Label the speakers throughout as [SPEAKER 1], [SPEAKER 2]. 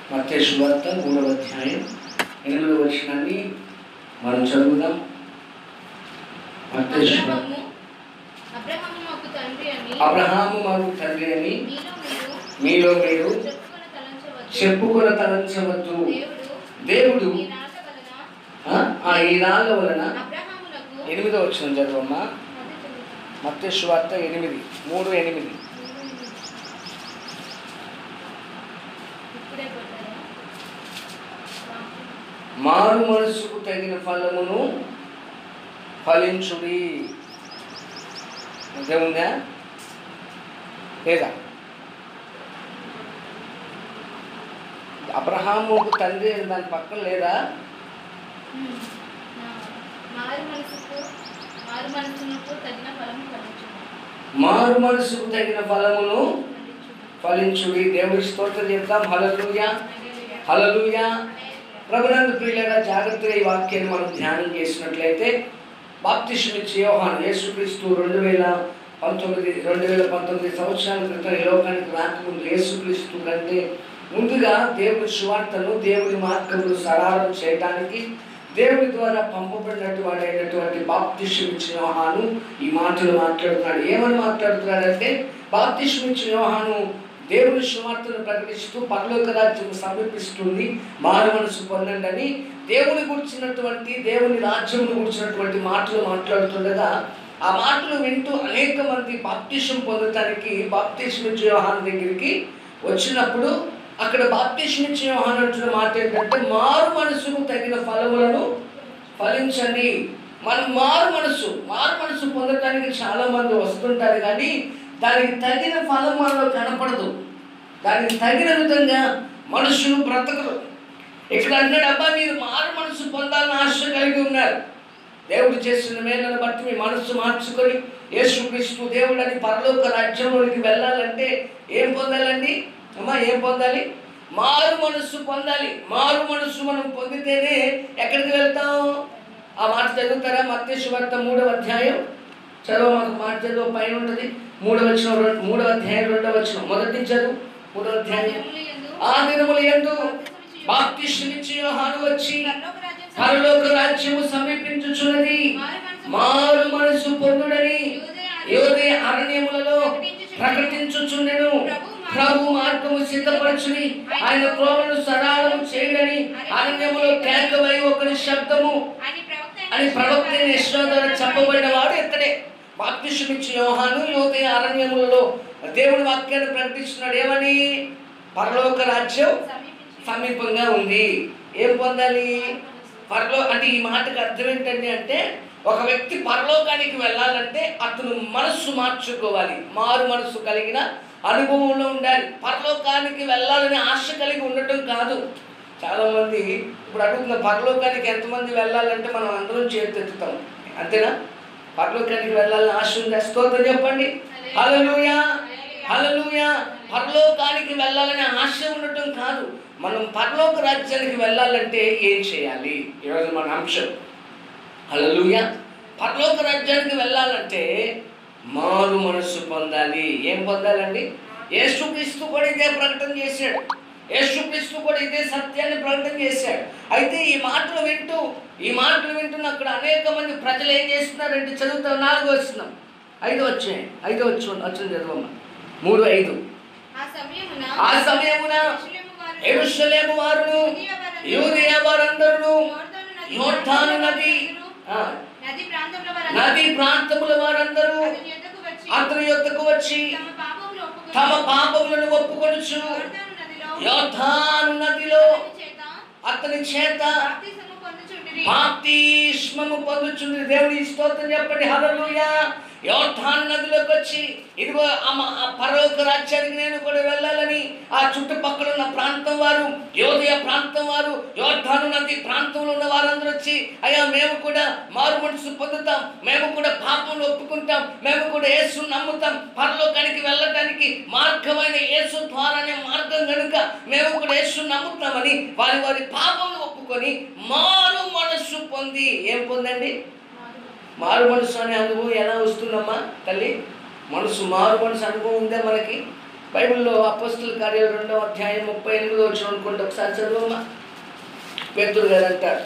[SPEAKER 1] మత్తే శువార్త మూడవ అధ్యాయం ఎనిమిదవ వచనాన్ని మనం చదువుదాం మత్తే శువార్త
[SPEAKER 2] అబ్రహాము అబ్రహాము మాకు తండ్రి అని
[SPEAKER 1] అబ్రహాము మాకు తండ్రి అని
[SPEAKER 2] మీలో
[SPEAKER 1] మీలో
[SPEAKER 2] మీరు
[SPEAKER 1] మీరు
[SPEAKER 2] చెప్పుకొని తలంచవచ్చు
[SPEAKER 1] చెప్పుకున్న తలంచవద్దు
[SPEAKER 2] దేవుడు
[SPEAKER 1] దేవుడు
[SPEAKER 2] ఈ రాత వలన
[SPEAKER 1] ఆ, ఆ ఈ రాళ్ళ వలన
[SPEAKER 2] అబ్రహామునకు
[SPEAKER 1] ఎనిమిదవ వచ్చిన చదవమ్మా
[SPEAKER 2] అది చదువుతాం.
[SPEAKER 1] మత్తే శువార్త ఎనిమిది మూడు ఎనిమిది
[SPEAKER 2] ఇప్పుడే కొట్టారా?
[SPEAKER 1] మారు మనసుకు తగిన ఫలమును ఫలించుడి ఇంకేముందా లేదా అబ్రహాముకు తండ్రి అని దాని పక్కన లేదా
[SPEAKER 2] ఉమ్. నా మారు మనసుకు మారు మనసునకు తగిన ఫలం ఫలించును.
[SPEAKER 1] మారు మనసుకు తగిన ఫలమును
[SPEAKER 2] ఫలించును.
[SPEAKER 1] ఫలించుడి దేవుడి స్తోత్రం చెప్తాం హలలుయా
[SPEAKER 2] హల్లెలూయా.
[SPEAKER 1] హలలుయా
[SPEAKER 2] హల్లెలూయా.
[SPEAKER 1] ప్రభునందు ప్రియులరా జాగ్రత్తగా ఈ వాక్యాన్ని మనం ధ్యానం చేసినట్లయితే బాప్తిష్మిచ్చి యోహాను యేసుక్రీస్తు రెండు వేల పంతొమ్మిది రెండు వేల పంతొమ్మిది సంవత్సరాల క్రితం ఈ లోకానికి రాకముందు యేసుక్రీస్తు కంటే ముందుగా దేవుడి సువార్తను దేవుడి మార్గములు సరారం చేయడానికి దేవుడి ద్వారా పంపబడినటువంటి వాడైనటువంటి బాప్తిష్మిచ్చి యోహాను ఈ మాటలు మాట్లాడుతున్నాడు ఏమని మాట్లాడుతున్నాడంటే బాప్తిష్మిచ్చి యోహాను దేవుని సువార్తను ప్రకటిస్తూ పరలోక రాజ్యం సమీపిస్తుంది మారు మనసు పొందండి అని దేవుని గురించినటువంటి దేవుని రాజ్యమును గురించినటువంటి మాటలు మాట్లాడుతుండగా ఆ మాటలు వింటూ అనేక మంది బాప్తిషం పొందటానికి బాప్తిష్మ యోహాన్ దగ్గరికి వచ్చినప్పుడు అక్కడ బాప్తిష్మ యోహాన్ అంటున్న మాట ఏంటంటే మారు మనసుకు తగిన ఫలములను ఫలించండి మనం మారు మనసు మారు మనసు పొందటానికి చాలా మంది వస్తుంటారు కానీ దానికి తగిన ఫలం మనలో కనపడదు దానికి తగిన విధంగా మనుషులు బ్రతకరు ఇక్కడ అన్నాడు అబ్బా మీరు మారు మనసు పొందాలని ఆశ కలిగి ఉన్నారు దేవుడు చేసిన మేలను బట్టి మీ మనసు మార్చుకొని యేసుక్రీస్తు దేవుడు అని పరలోక రాజ్యంలోనికి వెళ్ళాలంటే ఏం పొందాలండి అమ్మా ఏం పొందాలి మారు మనస్సు పొందాలి మారు మనస్సు మనం పొందితేనే ఎక్కడికి వెళ్తాం ఆ మాట చదువుతారా మత్స్య వార్త మూడవ అధ్యాయం చదువు మాకు మాట చదువు పైన ఉంటుంది మూడవ వచ్చిన మూడవ అధ్యాయం రెండవ వచ్చిన మొదటి చదువు మూడవ అధ్యాయం
[SPEAKER 2] దినములు యందు
[SPEAKER 1] ఆ దినముల యందు
[SPEAKER 2] బాప్తిసమిచ్చు
[SPEAKER 1] బాప్తిష్మిచ్చి యోహాను వచ్చి
[SPEAKER 2] పరలోక రాజ్యం
[SPEAKER 1] పరలోక రాజ్యము సమీపించుచున్నది
[SPEAKER 2] మారు మనసు
[SPEAKER 1] మారు మనసు పొందుడని
[SPEAKER 2] యోదయ
[SPEAKER 1] యోదే అరణ్యములలో ప్రకటించుచుండెను ప్రభు మార్గము సిద్ధపరచుని ఆయన ప్రోమను సరాళము చేయడని అరణ్యములో కేకవై ఒకరి శబ్దము
[SPEAKER 2] అని ప్రవక్త
[SPEAKER 1] అని ప్రవక్త యశ్వ ద్వారా చెప్పబడిన వాడు ఇక్కడే బాప్తిష్మిచ్చి యోహాను యోదయ అరణ్యములలో దేవుని వాక్యాన్ని ప్రకటిస్తున్నాడు ఏమని పరలోక రాజ్యం
[SPEAKER 2] సమీపించి
[SPEAKER 1] సమీపంగా ఉంది ఏం పొందాలి పరలో అంటే ఈ మాటకు అర్థం ఏంటండి అంటే ఒక వ్యక్తి పరలోకానికి వెళ్ళాలంటే అతను మనస్సు మార్చుకోవాలి మారు మనస్సు కలిగిన అనుభవంలో ఉండాలి పరలోకానికి వెళ్ళాలని ఆశ కలిగి ఉండటం కాదు చాలామంది ఇప్పుడు అడుగుతున్న పరలోకానికి ఎంతమంది వెళ్ళాలంటే మనం అందరం చేతెత్తుతాం అంతేనా పరలోకానికి వెళ్ళాలని ఆశ ఉంది స్తోత్రం చెప్పండి హల్లెలూయా హల్లెలూయా పరలోకానికి వెళ్ళాలనే ఆశ ఉండటం కాదు మనం పరలోక రాజ్యానికి వెళ్ళాలంటే ఏం చేయాలి ఈరోజు మన అంశం హల్లెలూయా పరలోక రాజ్యానికి వెళ్ళాలంటే మారు మనస్సు పొందాలి ఏం పొందాలండి యేసుక్రీస్తు కూడా ఇదే ప్రకటన చేశాడు యేసుక్రీస్తు కూడా ఇదే సత్యాన్ని ప్రకటన చేశాడు అయితే ఈ మాటలు వింటూ ఈ మాటలు వింటున్న అక్కడ అనేక మంది ప్రజలు ఏం చేస్తున్నారంటే చదువుతాం నాలుగు వచ్చినాం ఐదు వచ్చాయి ఐదు వచ్చి వచ్చిన చదవమ్మ మూడు ఐదు
[SPEAKER 2] ఆ సమయమున
[SPEAKER 1] ఆ సమయమున
[SPEAKER 2] యెరూషలేము వారు
[SPEAKER 1] ఎరుషలేము వారును యూదయ వారందరూ యోర్ధాను నది ఆ,
[SPEAKER 2] నది ప్రాంతంలో వారు
[SPEAKER 1] నది ప్రాంతముల వారందరూ
[SPEAKER 2] అతని యొద్దకు వచ్చి
[SPEAKER 1] అతని యొద్దకు వచ్చి
[SPEAKER 2] తమ పాపములు ఒప్పుకొని
[SPEAKER 1] తమ పాపములను ఒప్పుకొనుచు
[SPEAKER 2] యోర్దాను నదిలో
[SPEAKER 1] యోర్ధాను నదిలో
[SPEAKER 2] అతని చేత
[SPEAKER 1] అతని చేత
[SPEAKER 2] బాప్తిసము పొందుచుండిరి.
[SPEAKER 1] బాప్తిస్మము పొందుచుంది దేవుని స్తోత్రం చెప్పండి హల్లెలూయా యోర్ధాను నదిలోకి వచ్చి ఇదిగో ఆమె ఆ పరలోక రాజ్యానికి నేను కూడా వెళ్ళాలని ఆ చుట్టుపక్కల ఉన్న ప్రాంతం వారు యోదయ ప్రాంతం వారు యోర్ధాను నది ప్రాంతంలో ఉన్న వారందరూ వచ్చి అయ్యా మేము కూడా మారు మనసు పొందుతాం మేము కూడా పాపములు ఒప్పుకుంటాం మేము కూడా యేసు నమ్ముతాం పరలోకానికి వెళ్ళటానికి మార్గమైన యేసు ద్వారానే మార్గం కనుక మేము కూడా యేసు నమ్ముతామని వారి వారి పాపములు ఒప్పుకొని మారు మనస్సు పొంది ఏం పొందండి మారు మనసు అనే అనుభవం ఎలా వస్తుందమ్మా తల్లి మనసు మారు మనసు అనుభవం ఉందా మనకి బైబిల్లో అపస్తుల కార్యాలు రెండవ అధ్యాయం ముప్పై ఎనిమిది వచ్చిన అనుకుంటే ఒకసారి చదువమ్మా పేతురు గారు అంటారు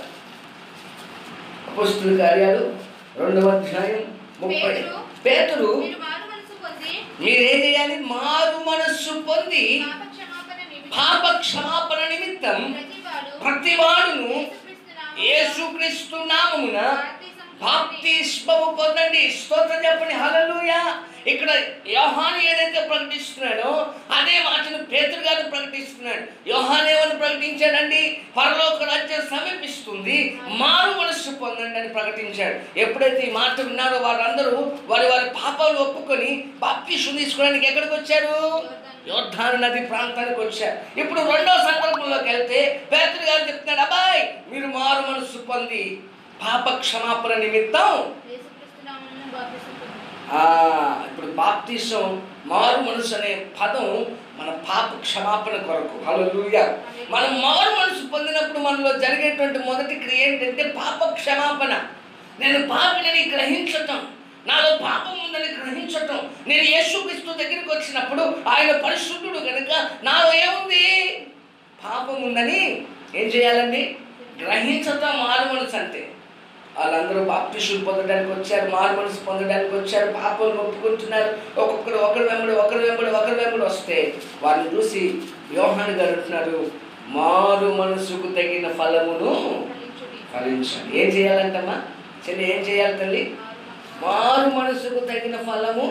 [SPEAKER 1] అపస్తుల కార్యాలు రెండవ అధ్యాయం ముప్పై
[SPEAKER 2] పేతురు,
[SPEAKER 1] పేతురు
[SPEAKER 2] మీరు మారు మనసు పొంది
[SPEAKER 1] మీరేం చేయాలి మారు మనస్సు పొంది
[SPEAKER 2] పాప క్షమాపణ నిమిత్తం
[SPEAKER 1] పాప క్షమాపణ నిమిత్తం
[SPEAKER 2] ప్రతివాడు
[SPEAKER 1] ప్రతివాడును
[SPEAKER 2] యేసుక్రీస్తు నామమున
[SPEAKER 1] యేసుక్రీస్తు నామమున బాప్తిస్మము పొందండి స్తోత్రం చెప్పండి హల్లెలూయా ఇక్కడ యోహాను ఏదైతే ప్రకటిస్తున్నాడో అదే మాటను పేతురు గారు ప్రకటిస్తున్నాడు యోహాన్ ఏమని ప్రకటించాడండి పరలోక రాజ్యం సమీపిస్తుంది మారు మనస్సు పొందండి అని ప్రకటించాడు ఎప్పుడైతే ఈ మాట విన్నారో వారందరూ వారి వారి పాపాలు ఒప్పుకొని బాప్తిస్ము తీసుకోవడానికి ఎక్కడికి వచ్చారు యోర్ధాను నది ప్రాంతానికి వచ్చారు ఇప్పుడు రెండో సందర్భంలోకి వెళ్తే పేతురు గారు చెప్తున్నాడు అబ్బాయి మీరు మారు మనస్సు పొంది పాప క్షమాపణ నిమిత్తం
[SPEAKER 2] యేసుక్రీస్తు నామమున బాప్తిసం పొంది.
[SPEAKER 1] ఆ, ఇప్పుడు బాప్తిసం మారు మనసు అనే పదం మన పాప క్షమాపణ కొరకు హల్లెలూయా మనం మారు మనసు పొందినప్పుడు మనలో జరిగేటువంటి మొదటి క్రియ ఏంటంటే పాప క్షమాపణ నేను పాపినని గ్రహించటం నాలో పాపం ఉందని గ్రహించటం నేను యేసుక్రీస్తు దగ్గరికి వచ్చినప్పుడు ఆయన పరిశుద్ధుడు కనుక నాలో ఏముంది పాపం ఉందని ఏం చేయాలండి గ్రహించటం మారు మనసు అంటే వాళ్ళందరూ బాప్టిషులు పొందడానికి వచ్చారు మారు మనసు పొందడానికి వచ్చారు పాపం ఒప్పుకుంటున్నారు ఒక్కొక్కరు ఒకరు వెంబడి ఒకరు వెంబడి ఒకరు వెంబడి వస్తే వారిని చూసి యోహాన్ గారు అంటున్నారు మారు మనసుకు తగిన ఫలమును
[SPEAKER 2] ఫలించుడి.
[SPEAKER 1] ఫలించండి ఏం చేయాలంటమ్మా చెల్లి ఏం చేయాలి తల్లి మారు మనసుకు తగిన ఫలము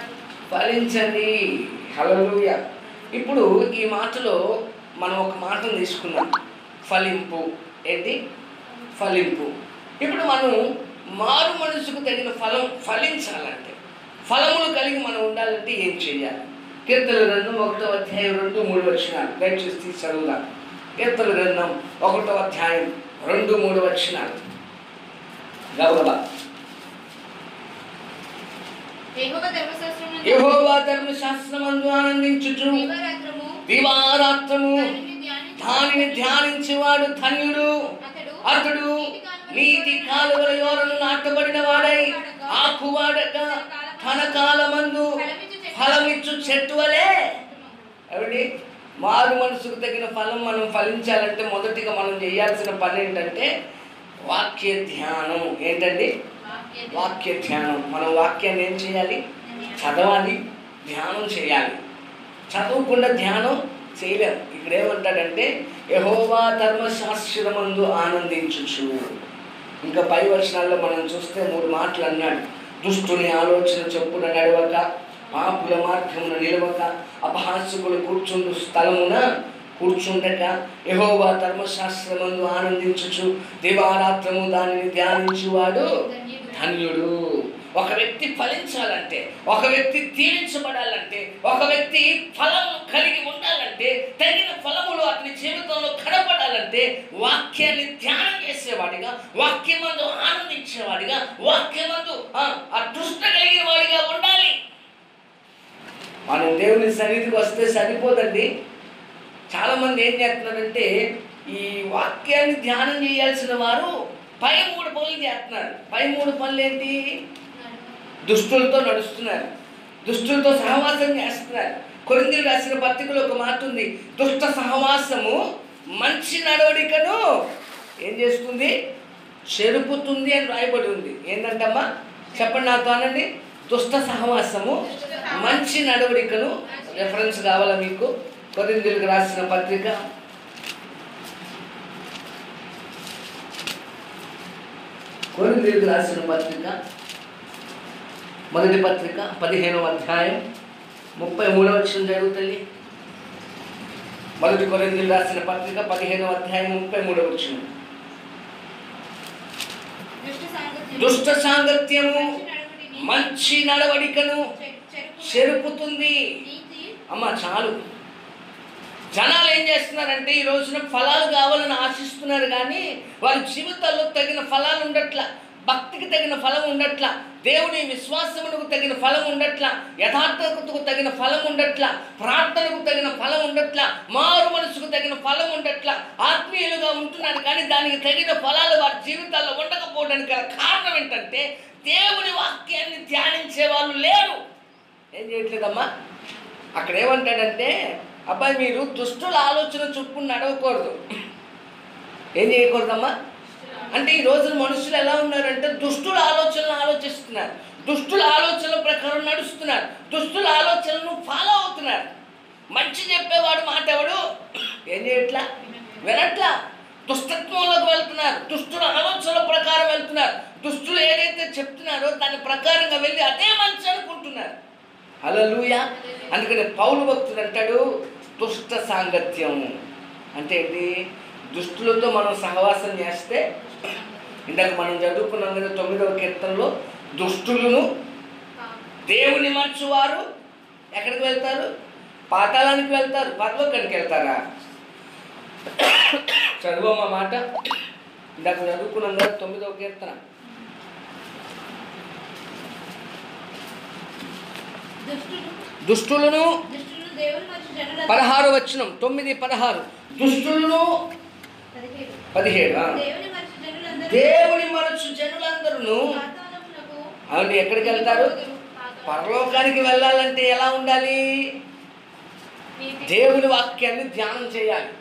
[SPEAKER 1] ఫలించండి హల్లెలూయా ఇప్పుడు ఈ మాటలో మనం ఒక మాటను తీసుకున్నాం ఫలింపు ఏంటి ఫలింపు ఇప్పుడు మనం మారు మనసుకు తగిన ఫలం ఫలించాలంటే ఫలములు కలిగి మనం ఉండాలంటే ఏం చేయాలి కీర్తన గ్రంథం ఒకటో అధ్యాయం రెండు మూడు వచ్చినాలు దయచేసి తీసి చదువుదాం కీర్తన గ్రంథం ఒకటో అధ్యాయం రెండు మూడు వచ్చినాలు గౌరవ
[SPEAKER 2] యెహోవా ధర్మశాస్త్రమునందు
[SPEAKER 1] యెహోవా ధర్మశాస్త్రమందు ఆనందించుచు
[SPEAKER 2] దివారాత్రము
[SPEAKER 1] దివారాత్రము
[SPEAKER 2] దానిని ధ్యానించు.
[SPEAKER 1] దానిని ధ్యానించేవాడు ధన్యుడు
[SPEAKER 2] అతడు
[SPEAKER 1] అతడు నీతి కాలువల యోరను నాటబడిన వాడై ఆకువాడక తన కాలమందు ఫలమిచ్చు చెట్టు వలె ఏమండి మారు మనసుకు తగిన ఫలం మనం ఫలించాలంటే మొదటిగా మనం చేయాల్సిన పని ఏంటంటే వాక్య ధ్యానం ఏంటండి వాక్య ధ్యానం మనం వాక్యాన్ని ఏం చేయాలి చదవాలి ధ్యానం చేయాలి చదవకుండా ధ్యానం చేయలేం ఇక్కడ ఏమంటాడంటే యహోవా ధర్మశాస్త్రమందు ఆనందించుచు ఇంకా పై వచనాల్లో మనం చూస్తే మూడు మాటలు అన్నాడు దుష్టుని ఆలోచన చొప్పున నడవక పాపుల మార్గమున నిలవక అపహాస్యకులు కూర్చుండు స్థలమున కూర్చుండక యహోవా ధర్మశాస్త్రమందు ఆనందించుచు దివారాత్రము దానిని ధ్యానించువాడు ధన్యుడు ఒక వ్యక్తి ఫలించాలంటే ఒక వ్యక్తి దీవించబడాలంటే ఒక వ్యక్తి ఫలం కలిగి ఉండాలంటే తగిన ఫలములు అతని జీవితంలో కనపడాలంటే వాక్యాన్ని ధ్యానం చేసేవాడిగా వాక్యమందు ఆనందించేవాడిగా వాక్యమందు ఆ, ఆ దృష్ట కలిగిన వాడిగా ఉండాలి మనం దేవుని సన్నిధికి వస్తే సరిపోదండి చాలామంది ఏం చేస్తున్నారంటే ఈ వాక్యాన్ని ధ్యానం చేయాల్సిన వారు పై మూడు పనులు చేస్తున్నారు పై మూడు పనులు ఏంటి దుష్టులతో నడుస్తున్నారు దుష్టులతో సహవాసం చేస్తున్నారు కొరిందులు రాసిన పత్రికలో ఒక మాట ఉంది దుష్ట సహవాసము మంచి నడవడికను ఏం చేస్తుంది చెరుపుతుంది అని రాయబడి ఉంది ఏంటంటమ్మా చెప్పండి నాతో అనండి దుష్ట సహవాసము మంచి నడవడికను రెఫరెన్స్ కావాలా మీకు కొరిందులకు రాసిన పత్రిక కొరిందులకు రాసిన పత్రిక మొదటి పత్రిక పదిహేనవ అధ్యాయం ముప్పై మూడవ వచ్చిన జరుగుతుంది మొదటి కొరిందులు రాసిన పత్రిక పదిహేనవ అధ్యాయం ముప్పై మూడవ వచ్చిన
[SPEAKER 2] దుష్ట సాంగత్యము,
[SPEAKER 1] దుష్ట సాంగత్యము
[SPEAKER 2] మంచి నడవడిని,
[SPEAKER 1] మంచి నడవడికను
[SPEAKER 2] చె- చెరుపు
[SPEAKER 1] చెరుపుతుంది
[SPEAKER 2] నీతి
[SPEAKER 1] అమ్మ చాలు జనాలు ఏం చేస్తున్నారంటే ఈ రోజున ఫలాలు కావాలని ఆశిస్తున్నారు కానీ వారి జీవితాల్లో తగిన ఫలాలు ఉండట్ల భక్తికి తగిన ఫలం ఉండట్ల దేవుని విశ్వాసమునకు తగిన ఫలం ఉండట్ల యథార్థతకు తగిన ఫలం ఉండట్ల ప్రార్థనకు తగిన ఫలం ఉండట్ల మారు మనసుకు తగిన ఫలం ఉండట్ల ఆత్మీయులుగా ఉంటున్నారు కానీ దానికి తగిన ఫలాలు వారి జీవితాల్లో ఉండకపోవడానికి గల కారణం ఏంటంటే దేవుని వాక్యాన్ని ధ్యానించే వాళ్ళు లేరు ఏం చేయట్లేదమ్మా అక్కడ ఏమంటాడంటే అబ్బాయి మీరు దుష్టుల ఆలోచన చొప్పున నడవకూడదు ఏం చేయకూడదమ్మా అంటే ఈ రోజున మనుషులు ఎలా ఉన్నారంటే దుష్టుల ఆలోచనలు ఆలోచిస్తున్నారు దుష్టుల ఆలోచనల ప్రకారం నడుస్తున్నారు దుష్టుల ఆలోచనలను ఫాలో అవుతున్నారు మంచి చెప్పేవాడు మాట ఎవడు ఏం చేయట్లా వినట్లా దుష్టత్వంలోకి వెళ్తున్నారు దుష్టుల ఆలోచనల ప్రకారం వెళ్తున్నారు దుష్టులు ఏదైతే చెప్తున్నారో దాని ప్రకారంగా వెళ్ళి అదే మంచి అనుకుంటున్నారు హల్లెలూయా అందుకని పౌలు భక్తుడు అంటాడు దుష్ట సాంగత్యం అంటే ఏంటి దుష్టులతో మనం సహవాసం చేస్తే ఇందాక మనం చదువుకున్నాం కదా తొమ్మిదవ కీర్తనలో దుష్టులను దేవుని మంచువారు ఎక్కడికి వెళ్తారు పాతాళానికి వెళ్తారు పరలోకానికి వెళ్తారా చదువమ్మ మాట ఇందాక చదువుకున్నాం కదా తొమ్మిదవ కీర్తన
[SPEAKER 2] దుష్టులు
[SPEAKER 1] దుష్టులను
[SPEAKER 2] దుష్టులు దేవుని మరియు జనుల
[SPEAKER 1] పదహారు వచ్చినం తొమ్మిది పదహారు దుష్టులను
[SPEAKER 2] పదిహేడు
[SPEAKER 1] పదిహేడు ఆ.
[SPEAKER 2] దేవుని మరియు జనులందరూ
[SPEAKER 1] దేవుని మనసు జనులందరూ
[SPEAKER 2] పాతాళమునకు
[SPEAKER 1] అవును ఎక్కడికి వెళ్తారు పరలోకానికి వెళ్ళాలంటే ఎలా ఉండాలి
[SPEAKER 2] నీతి-
[SPEAKER 1] దేవుని వాక్యాన్ని ధ్యానం చేయాలి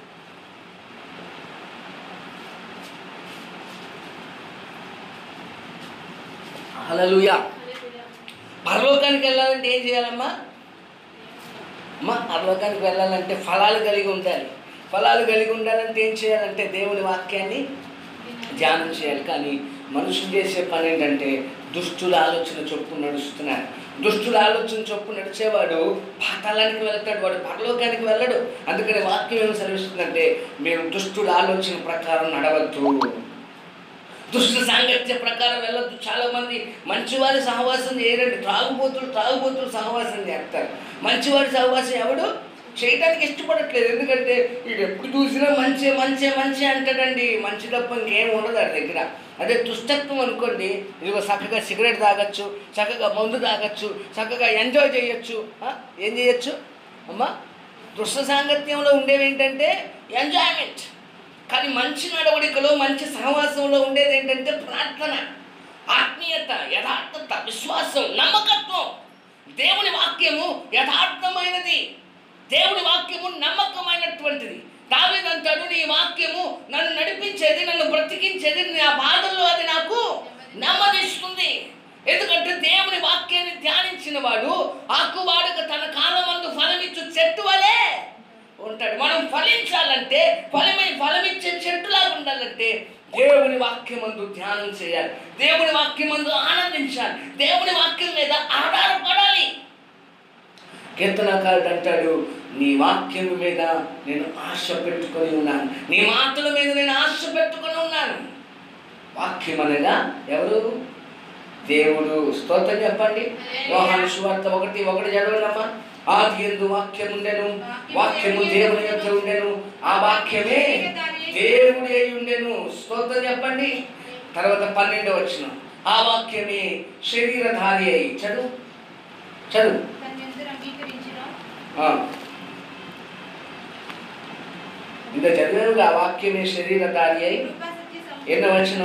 [SPEAKER 1] హల్లెలూయా
[SPEAKER 2] హల్లెలూయా.
[SPEAKER 1] పరలోకానికి వెళ్ళాలంటే ఏం చేయాలమ్మా అమ్మా పరలోకానికి వెళ్ళాలంటే ఫలాలు కలిగి ఉండాలి ఫలాలు కలిగి ఉండాలంటే ఏం చేయాలంటే దేవుని వాక్యాన్ని ధ్యానం చేయాలి కానీ మనుషులు చేసే పని ఏంటంటే దుష్టుల ఆలోచన చొప్పు నడుస్తున్నారు దుష్టుల ఆలోచన చొప్పు నడిచేవాడు పాతాళానికి వెళ్తాడు వాడు పరలోకానికి వెళ్ళడు అందుకని వాక్యం ఏమి సెలవిస్తుందంటే మీరు దుష్టుల ఆలోచన ప్రకారం నడవద్దు దుష్ట సాంగత్య ప్రకారం వెళ్ళొద్దు చాలా మంది మంచివారి సహవాసం చేయరండి త్రాగుబోతులు త్రాగుబోతులు సహవాసం చేస్తారు మంచివారి సహవాసం ఎవడు చేయడానికి ఇష్టపడట్లేదు ఎందుకంటే వీడు ఎప్పుడు చూసినా మంచి మంచి మంచి అంటాడండి మంచి తప్ప ఇంకేం ఉండదు వాడి దగ్గర అదే దుష్టత్వం అనుకోండి ఇదిగో చక్కగా సిగరెట్ తాగొచ్చు చక్కగా మందు తాగొచ్చు చక్కగా ఎంజాయ్ చేయొచ్చు ఆ? ఏం చేయొచ్చు అమ్మా దుష్ట సాంగత్యంలో ఉండేవి ఏంటంటే ఎంజాయ్మెంట్ కానీ మంచి నడవడికలో మంచి సహవాసంలో ఉండేది ఏంటంటే ప్రార్థన ఆత్మీయత యథార్థత విశ్వాసం నమ్మకత్వం దేవుని వాక్యము యథార్థమైనది దేవుని వాక్యము నమ్మకమైనటువంటిది దావిదంటాడు నీ వాక్యము నన్ను నడిపించేది నన్ను బ్రతికించేది నా బాధల్లో అది నాకు నెమ్మదిస్తుంది ఎందుకంటే దేవుని వాక్యాన్ని ధ్యానించిన వాడు ఆకువాడుక తన కాలమందు ఫలమిచ్చు చెట్టు వలే ఉంటాడు మనం ఫలించాలంటే ఫలమై ఫలమిచ్చే చెట్టులాగా ఉండాలంటే దేవుని వాక్యమందు ధ్యానం చేయాలి దేవుని వాక్యమందు ఆనందించాలి దేవుని వాక్యం మీద ఆధారపడాలి కీర్తనకారుడు అంటాడు నీ వాక్యం మీద నేను ఆశ పెట్టుకొని ఉన్నాను నీ మాటల మీద నేను ఆశ పెట్టుకొని ఉన్నాను వాక్యం అనగా ఎవరు దేవుడు స్తోత్రం చెప్పండి యోహాను సువార్త ఒకటి ఒకటి చదవండమ్మా ఆది ఎందు వాక్యం ఉండెను వాక్యము దేవుని యొక్క ఉండెను ఆ వాక్యమే దేవుడి అయి ఉండెను స్తోత్రం చెప్పండి తర్వాత పన్నెండు వచ్చిన ఆ వాక్యమే శరీరధారి అయి చదువు చదువు
[SPEAKER 2] దాన్ని అందరూ అంగీకరించిన
[SPEAKER 1] ఆ. ఇంకా చదివాను ఆ వాక్యమే శరీరధారి అయి
[SPEAKER 2] కృపా సత్య సం-
[SPEAKER 1] ఎన్నో వచ్చిన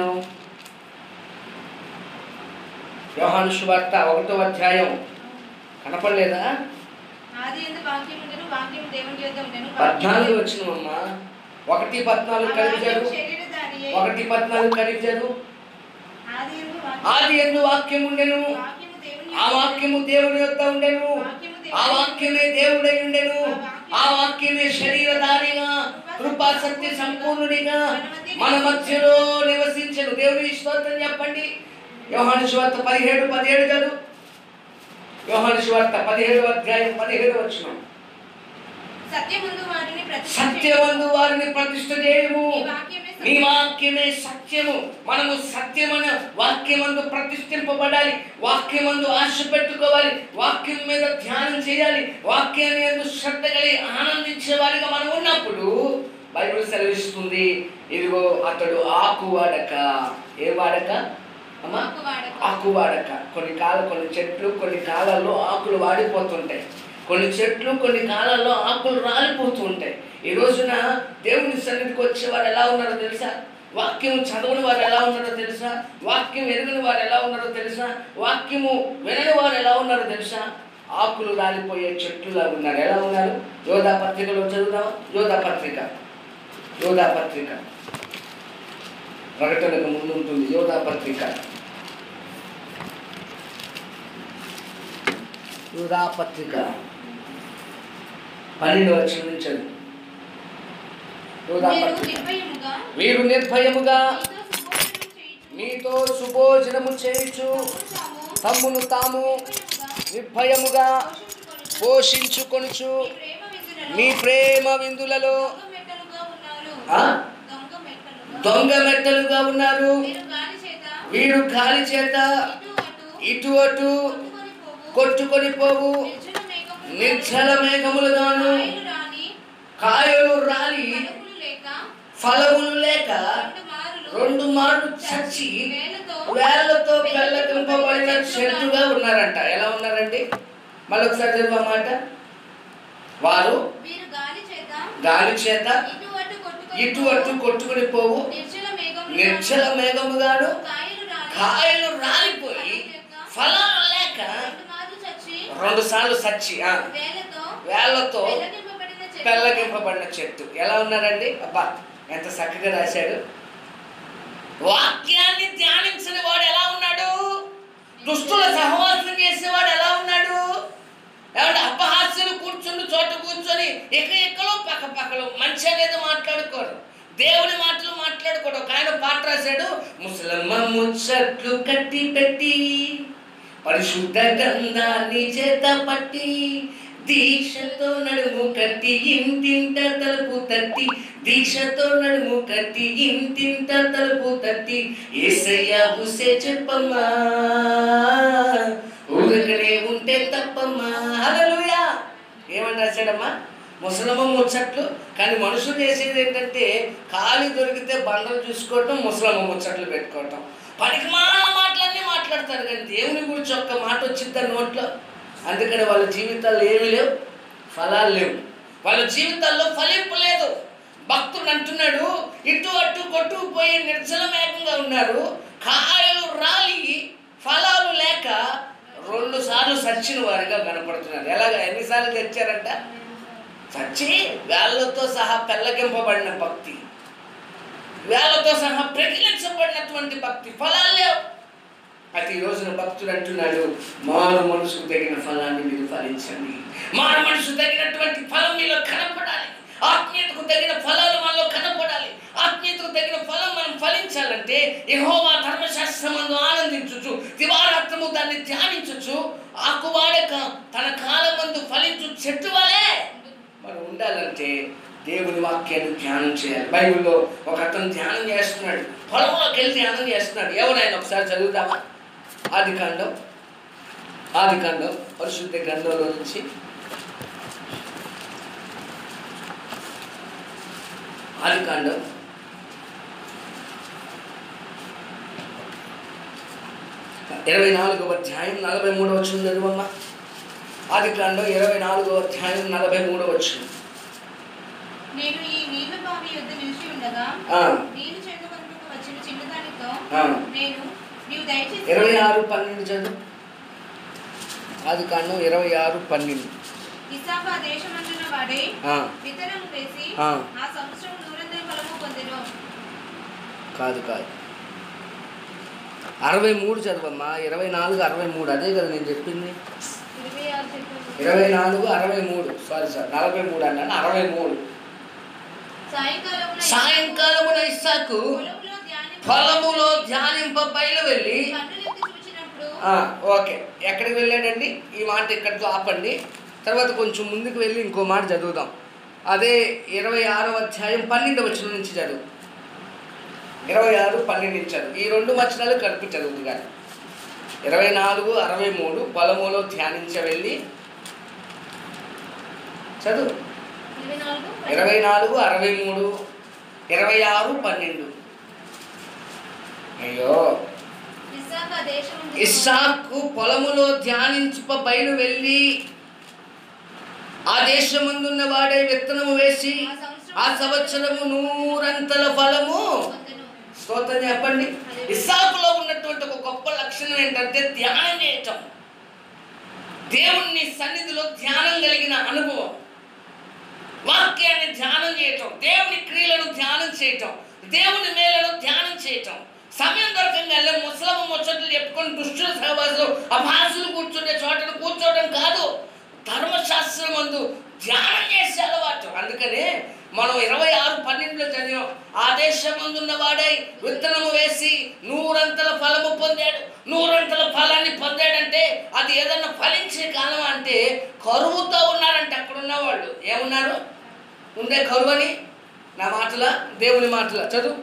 [SPEAKER 1] యోహాను సువార్త ఒకటో అధ్యాయం కనపడలేదా
[SPEAKER 2] ఆది ఎందు వాక్యం ఉండెను వాక్యం దేవుని యొద్ద ఉండెను
[SPEAKER 1] పద్నాలుగు వచ్చినమ్మా ఒకటి పద్నాలుగు కలిపారు
[SPEAKER 2] శరీరధారి అయి
[SPEAKER 1] ఒకటి పద్నాలుగు కలిపారు
[SPEAKER 2] ఆది ఎందు వాక్యం
[SPEAKER 1] ఆది ఎందు వాక్యం ఉండెను
[SPEAKER 2] వాక్యము దేవుని
[SPEAKER 1] ఆ
[SPEAKER 2] యొద్ద
[SPEAKER 1] వాక్యము దేవుని యొక్క ఉండెను
[SPEAKER 2] వాక్యము దేవుని
[SPEAKER 1] ఆ వాక్యమే దేవుడై ఉండెను ఆ వాక్యమే శరీరధారిగా కృపా సత్య సంపూర్ణుడిగా మన మధ్యలో నివసించను దేవుని స్తోత్రం చెప్పండి యోహాను సువార్త పదిహేడు పదిహేడు చదువు యోహాను సువార్త పదిహేడు అధ్యాయం పదిహేడు వచ్చిన
[SPEAKER 2] సత్యముందు వారిని ప్రతిష్ఠ
[SPEAKER 1] సత్యమందు వారిని ప్రతిష్ఠ చేయము
[SPEAKER 2] నీ వాక్యమే సత్యం.
[SPEAKER 1] నీ వాక్యమే సత్యము మనము సత్యమైన వాక్యమందు ప్రతిష్ఠింపబడాలి వాక్యమందు ఆశ పెట్టుకోవాలి వాక్యం మీద ధ్యానం చేయాలి వాక్యాన్ని ఎందు శ్రద్ధ కలిగి ఆనందించే వారిగా మనం ఉన్నప్పుడు బైబిల్ సెలవిస్తుంది ఇదిగో అతడు ఆకు వాడక ఏ వాడక అమ్మా
[SPEAKER 2] ఆకు వాడక.
[SPEAKER 1] ఆకు వాడక కొన్ని కాల కొన్ని చెట్లు కొన్ని కాలాల్లో ఆకులు వాడిపోతుంటాయి కొన్ని చెట్లు కొన్ని కాలాల్లో ఆకులు రాలిపోతూ ఉంటాయి ఈ రోజున దేవుని సన్నిధికి వచ్చే వారు ఎలా ఉన్నారో తెలుసా వాక్యం చదవని వారు ఎలా ఉన్నారో తెలుసా వాక్యం ఎరుగని వారు ఎలా ఉన్నారో తెలుసా వాక్యము వినని వారు ఎలా ఉన్నారో తెలుసా ఆకులు రాలిపోయే చెట్టులా ఉన్నారు ఎలా ఉన్నారు యోధా పత్రికలో చదువుదాం యోధా పత్రిక యోధా పత్రిక ప్రకటనకు ముందు ఉంటుంది యోధా పత్రిక యోధా పత్రిక పన్నెండు వచ్చిన నుంచి చదువు. యోధా
[SPEAKER 2] మీరు
[SPEAKER 1] పత్రిక
[SPEAKER 2] నిర్భయముగా
[SPEAKER 1] మీరు నిర్భయముగా
[SPEAKER 2] మీతో సుభోజనము చేయుచు,
[SPEAKER 1] మీతో సుభోజనము చేయుచు
[SPEAKER 2] తమ్మును తాము
[SPEAKER 1] తమ్మును తాము
[SPEAKER 2] నిర్భయముగా
[SPEAKER 1] నిర్భయముగా
[SPEAKER 2] పోషించుకొనుచు,
[SPEAKER 1] పోషించుకొనుచు
[SPEAKER 2] మీ ప్రేమ విందులలో
[SPEAKER 1] మీ ప్రేమ విందులలో
[SPEAKER 2] దొంగ మెట్టలుగా ఉన్నారు.
[SPEAKER 1] ఆ?
[SPEAKER 2] దొంగ మెట్టలుగా.
[SPEAKER 1] దొంగ మెట్టలుగా ఉన్నారు
[SPEAKER 2] మీరు గాలి చేత
[SPEAKER 1] వీరు గాలి చేత
[SPEAKER 2] ఇటు
[SPEAKER 1] ఇటు
[SPEAKER 2] అటు
[SPEAKER 1] అటు
[SPEAKER 2] కొట్టుకొని
[SPEAKER 1] కొట్టుకొని
[SPEAKER 2] పోవు.
[SPEAKER 1] పోవు
[SPEAKER 2] నిర్జల మేఘములు
[SPEAKER 1] నిర్జల మేఘములుగాను
[SPEAKER 2] కాయలు రాని
[SPEAKER 1] కాయలు రాలి
[SPEAKER 2] ఫలములు లేక
[SPEAKER 1] ఫలములు లేక
[SPEAKER 2] రెండు మారులు
[SPEAKER 1] రెండు మార్లు చచ్చి
[SPEAKER 2] వేలతో
[SPEAKER 1] వేళ్లతో పెళ్ళకింపబడిన చెట్టుగా ఉన్నారంట ఎలా ఉన్నారండి మళ్ళీ ఒకసారి చదువు ఆ మాట వారు
[SPEAKER 2] వీరు గాలి చేత
[SPEAKER 1] గాలి చేత
[SPEAKER 2] ఇటు అటు కొట్టుకొని
[SPEAKER 1] ఇటు
[SPEAKER 2] పోవు.
[SPEAKER 1] అటు కొట్టుకుని పోవు
[SPEAKER 2] నిర్జల మేఘములు
[SPEAKER 1] నిర్జల మేఘముగాను
[SPEAKER 2] కాయలు రాని
[SPEAKER 1] కాయలు రాలిపోయి ఫలాలు లేక
[SPEAKER 2] రెండు మారులు చచ్చి
[SPEAKER 1] రెండు సార్లు సచ్చి ఆ,
[SPEAKER 2] వేలతో
[SPEAKER 1] వేళ్లతో
[SPEAKER 2] పెళ్ళగింపబడిన చెట్టు.
[SPEAKER 1] పెళ్ళగింపబడిన చెట్టు ఎలా ఉన్నారండి అబ్బా ఎంత చక్కగా రాశాడు వాక్యాన్ని ధ్యానించిన వాడు ఎలా ఉన్నాడు దుష్టుల సహవాసం చేసేవాడు ఎలా ఉన్నాడు ఏమంటే అపహాస్యులు కూర్చుని చోట కూర్చొని ఇక ఇక్కలు పక్క పక్కలు మంచి అనేది మాట్లాడుకోరు దేవుని మాటలు మాట్లాడుకోడు ఒక ఆయన పాట రాశాడు ముసలమ్మ ముచ్చట్లు కట్టి పెట్టి పరిశుద్ధ గంధాన్ని చేత పట్టి దీక్షతో నడుము కట్టి ఇంటింట తలుపు తట్టి దీక్షతో నడుము కట్టి ఇంటింట తలుపు తట్టి ఏసయ్య బుసే చెప్పమ్మా ఊరకనే ఉంటే తప్పమ్మా హల్లెలూయా ఏమని రాశాడమ్మా ముసలమ్మ ముచ్చట్లు కానీ మనుషులు చేసేది ఏంటంటే ఖాళీ దొరికితే బండలు చూసుకోవటం ముసలమ్మ ముచ్చట్లు పెట్టుకోవటం పనికి మాన మాటలన్నీ మాట్లాడతారు కానీ దేవుని గురించి ఒక్క మాట వచ్చిందా నోట్లో అందుకని వాళ్ళ జీవితాల్లో ఏమీ లేవు ఫలాలు లేవు వాళ్ళ జీవితాల్లో ఫలింపు లేదు భక్తుడు అంటున్నాడు ఇటు అటు కొట్టుకుపోయి నిర్జలమేకంగా ఉన్నారు కాయలు రాలి ఫలాలు లేక రెండు సార్లు సచ్చిన వారిగా కనపడుతున్నారు ఎలాగ ఎన్నిసార్లు తెచ్చారంట చచ్చి వేళ్ళతో సహా పెళ్ళగింపబడిన భక్తి వేళ్ళతో సహా ప్రకిలించబడినటువంటి భక్తి ఫలాలు లేవు అయితే ఈ రోజున భక్తుడు అంటున్నాడు మారు మనసుకు తగిన ఫలాన్ని మీరు ఫలించండి మారు మనసు తగినటువంటి ఫలం మీలో కనపడాలి ఆత్మీయతకు తగిన ఫలాలు మనలో కనపడాలి ఆత్మీయతకు తగిన ఫలం మనం ఫలించాలంటే యెహోవా ధర్మశాస్త్రమందు ఆనందించుచు దివారాత్రము దాన్ని ధ్యానించుచు ఆకువాడక తన కాలమందు ఫలించు చెట్టు వలే మనం ఉండాలంటే దేవుని వాక్యాన్ని ధ్యానం చేయాలి బైబిల్లో ఒక అతను ధ్యానం చేస్తున్నాడు పొలంలోకి వెళ్ళి ధ్యానం చేస్తున్నాడు ఎవరైనా ఒకసారి చదువుదామా ఆది కాండం ఆది కాండం పరిశుద్ధ గ్రంథంలో నుంచి ఆది కాండం ఇరవై నాలుగవ అధ్యాయం నలభై మూడవ వచ్చిన చదువమ్మా ఆది కాండం ఇరవై నాలుగవ అధ్యాయం నలభై మూడవ వచ్చిన
[SPEAKER 2] నేను ఈ నీళ్ల బావి యొద్ద నిలిచి ఉండగా
[SPEAKER 1] ఆ.
[SPEAKER 2] నీళ్లు చెండు వరకు వచ్చిన చిన్నదానితో
[SPEAKER 1] ఆ.
[SPEAKER 2] నేను నీవు దయచేసి
[SPEAKER 1] ఇరవై ఆరు పన్నెండు చదువు ఆది కాండం ఇరవై ఆరు పన్నెండు
[SPEAKER 2] ఇసాకు ఆ దేశమందున వాడే
[SPEAKER 1] ఆ,
[SPEAKER 2] విత్తనం వేసి
[SPEAKER 1] ఆ.
[SPEAKER 2] ఆ సంవత్సరం నూరంతల ఫలము పొందెను
[SPEAKER 1] కాదు కాదు అరవై మూడు చదవమ్మా ఇరవై నాలుగు అరవై మూడు అదే కదా నేను చెప్పింది
[SPEAKER 2] ఇరవై ఆరు చెప్పాను
[SPEAKER 1] ఇరవై నాలుగు అరవై మూడు సారీ సార్ నలభై మూడు అన్నాను అరవై మూడు
[SPEAKER 2] సాయంకాలమున
[SPEAKER 1] సాయంకాలమున ఇస్సాకు
[SPEAKER 2] పొలములో ధ్యానింప
[SPEAKER 1] పొలములో ధ్యానింప బయలు వెళ్ళి
[SPEAKER 2] కన్నులెత్తి చూచినప్పుడు
[SPEAKER 1] ఆ, ఓకే ఎక్కడికి వెళ్ళాడండి ఈ మాట ఇక్కడితో ఆపండి తర్వాత కొంచెం ముందుకు వెళ్ళి ఇంకో మాట చదువుదాం అదే ఇరవై ఆరో అధ్యాయం పన్నెండు వచ్చిన నుంచి చదువు ఇరవై ఆరు పన్నెండు నుంచి చదువు ఈ రెండు వచనాలు కలిపి చదువుతుంది కానీ ఇరవై నాలుగు అరవై మూడు పొలములో ధ్యానించ వెళ్ళి చదువు
[SPEAKER 2] ఇరవై నాలుగు
[SPEAKER 1] ఇరవై నాలుగు అరవై మూడు ఇరవై ఆరు పన్నెండు అయ్యో
[SPEAKER 2] ఇస్సాకు ఆ దేశమందు
[SPEAKER 1] ఇస్సాకు పొలములో ధ్యానించుప బయలు వెళ్ళి ఆ దేశమందున్న వాడే విత్తనము వేసి ఆ సంవత్సరము నూరంతల ఫలము
[SPEAKER 2] పొందెను
[SPEAKER 1] స్తోత్రం చెప్పండి ఇస్సాకులో ఉన్నటువంటి ఒక గొప్ప లక్షణం ఏంటంటే ధ్యానం చేయటం దేవుణ్ణి సన్నిధిలో ధ్యానం కలిగిన అనుభవం వాక్యాన్ని ధ్యానం చేయటం దేవుని క్రియలను ధ్యానం చేయటం దేవుని మేలను ధ్యానం చేయటం సమయం దొరకంగా ముసలమ్మ ముచ్చట్లు చెప్పుకొని దుష్టుల సహవాసం అభాసులు కూర్చుంటే చోటను కూర్చోవడం కాదు ధర్మశాస్త్రం మందు ధ్యానం చేసే అలవాటు అందుకనే మనం ఇరవై ఆరు పన్నెండులో చదివాం ఆ దేశమందున్న వాడై విత్తనము వేసి నూరంతల ఫలము పొందాడు నూరంతల ఫలాన్ని పొందాడంటే అది ఏదన్నా ఫలించే కాలం అంటే కరువుతో ఉన్నారంటే అక్కడ ఉన్నవాళ్ళు ఏమున్నారు ఉండే కరువు అని నా మాటల దేవుని మాటల చదువు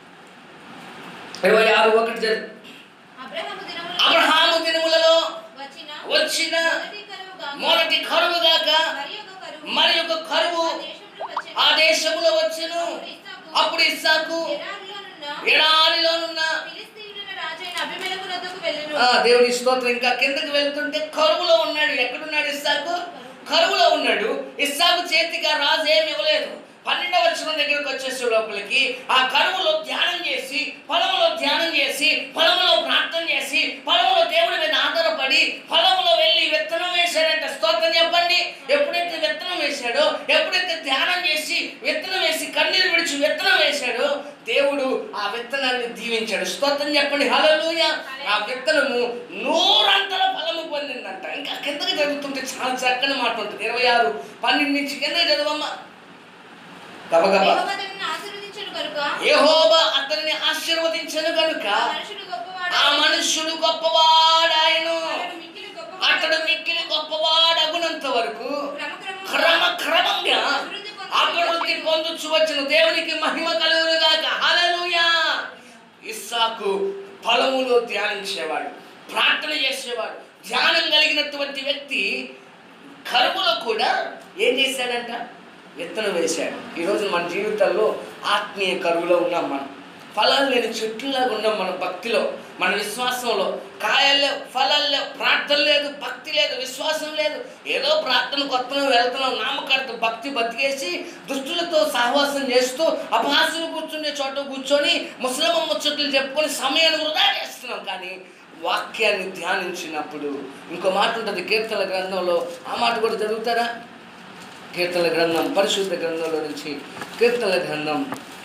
[SPEAKER 1] ఇరవై ఆరు ఒకటి చదువు
[SPEAKER 2] అబ్రహాము దినములలో
[SPEAKER 1] అబ్రహాము దినములలో
[SPEAKER 2] వచ్చిన
[SPEAKER 1] వచ్చిన
[SPEAKER 2] మొదటి కరువుగా
[SPEAKER 1] మొదటి కరువు గాక
[SPEAKER 2] మరి ఒక కరువు
[SPEAKER 1] మరి ఒక కరువు
[SPEAKER 2] ఆ దేశంలో
[SPEAKER 1] ఆ
[SPEAKER 2] వచ్చెను.
[SPEAKER 1] దేశములో వచ్చెను అప్పుడు ఇస్సాకు
[SPEAKER 2] ఎడారిలోనున్న
[SPEAKER 1] ఎడారిలోనున్న
[SPEAKER 2] ఫిలిస్తీయుల రాజైన అబీమెలెకు వద్దకు వెళ్ళెను.
[SPEAKER 1] ఆ దేవుని స్తోత్రం ఇంకా కిందకి వెళ్తుంటే కరువులో ఉన్నాడు ఎక్కడున్నాడు ఇస్సాకు కరువులో ఉన్నాడు ఇస్సాకు చేతికి ఆ రాజు ఏమి ఇవ్వలేదు పన్నెండవ వచ్చిన దగ్గరకు వచ్చేసే లోపలికి ఆ కరువులో ధ్యానం చేసి పొలంలో ధ్యానం చేసి పొలంలో ప్రార్థన చేసి పొలంలో దేవుడి మీద ఆధారపడి పొలంలో వెళ్ళి విత్తనం వేశాడంట స్తోత్రం చెప్పండి ఎప్పుడైతే విత్తనం వేశాడో ఎప్పుడైతే ధ్యానం చేసి విత్తనం వేసి కన్నీరు విడిచి విత్తనం వేశాడో దేవుడు ఆ విత్తనాన్ని దీవించాడు స్తోత్రం చెప్పండి హల్లెలూయ ఆ విత్తనము నూరంతల ఫలము పొందిందంట ఇంకా కిందకి చదువుతుంటే చాలా చక్కని మాట ఉంటుంది ఇరవై ఆరు పన్నెండు నుంచి కిందకి చదవమ్మా గబగబా
[SPEAKER 2] యెహోవా అతనిని ఆశీర్వదించెను కనుక
[SPEAKER 1] యెహోవా అతన్ని ఆశీర్వదించను కనుక
[SPEAKER 2] ఆ మనుషుడు గొప్పవాడు.
[SPEAKER 1] ఆ మనుష్యుడు గొప్పవాడాయను
[SPEAKER 2] అతడు మిక్కిలి గొప్పవాడు.
[SPEAKER 1] అతడు మిక్కిలి గొప్పవాడగునంత వరకు
[SPEAKER 2] క్రమక్రమముగా
[SPEAKER 1] క్రమక్రమంగా
[SPEAKER 2] అభివృద్ధి పొందుచు
[SPEAKER 1] అభివృద్ధి
[SPEAKER 2] వచ్చెను.
[SPEAKER 1] పొందుచు వచ్చిన దేవునికి మహిమ కలుగును గాక హల్లెలూయా ఇస్సాకు ఫలములో ధ్యానించేవాడు ప్రార్థన చేసేవాడు ధ్యానం కలిగినటువంటి వ్యక్తి కరువులో కూడా ఏం చేశాడంట విత్తనం వేశాడు ఈరోజు మన జీవితాల్లో ఆత్మీయ కరువులో ఉన్నాం మనం ఫలాలు లేని చెట్లులాగా ఉన్నాం మన భక్తిలో మన విశ్వాసంలో కాయలు లేవు ఫలాలు లేవు ప్రార్థన లేదు భక్తి లేదు విశ్వాసం లేదు ఏదో ప్రార్థన కొత్తలో వెళ్తున్నాం నామకార్థ భక్తి బతికేసి దుష్టులతో సహవాసం చేస్తూ అపహాసులు కూర్చునే చోట కూర్చొని ముసలమ్మ ముచ్చట్లు చెప్పుకొని సమయాన్ని వృధా చేస్తున్నాం కానీ వాక్యాన్ని ధ్యానించినప్పుడు ఇంకో మాట ఉంటుంది కీర్తన గ్రంథంలో ఆ మాట కూడా చదువుతారా కీర్తన గ్రంథం పరిశుద్ధ గ్రంథంలో నుంచి కీర్తన గ్రంథం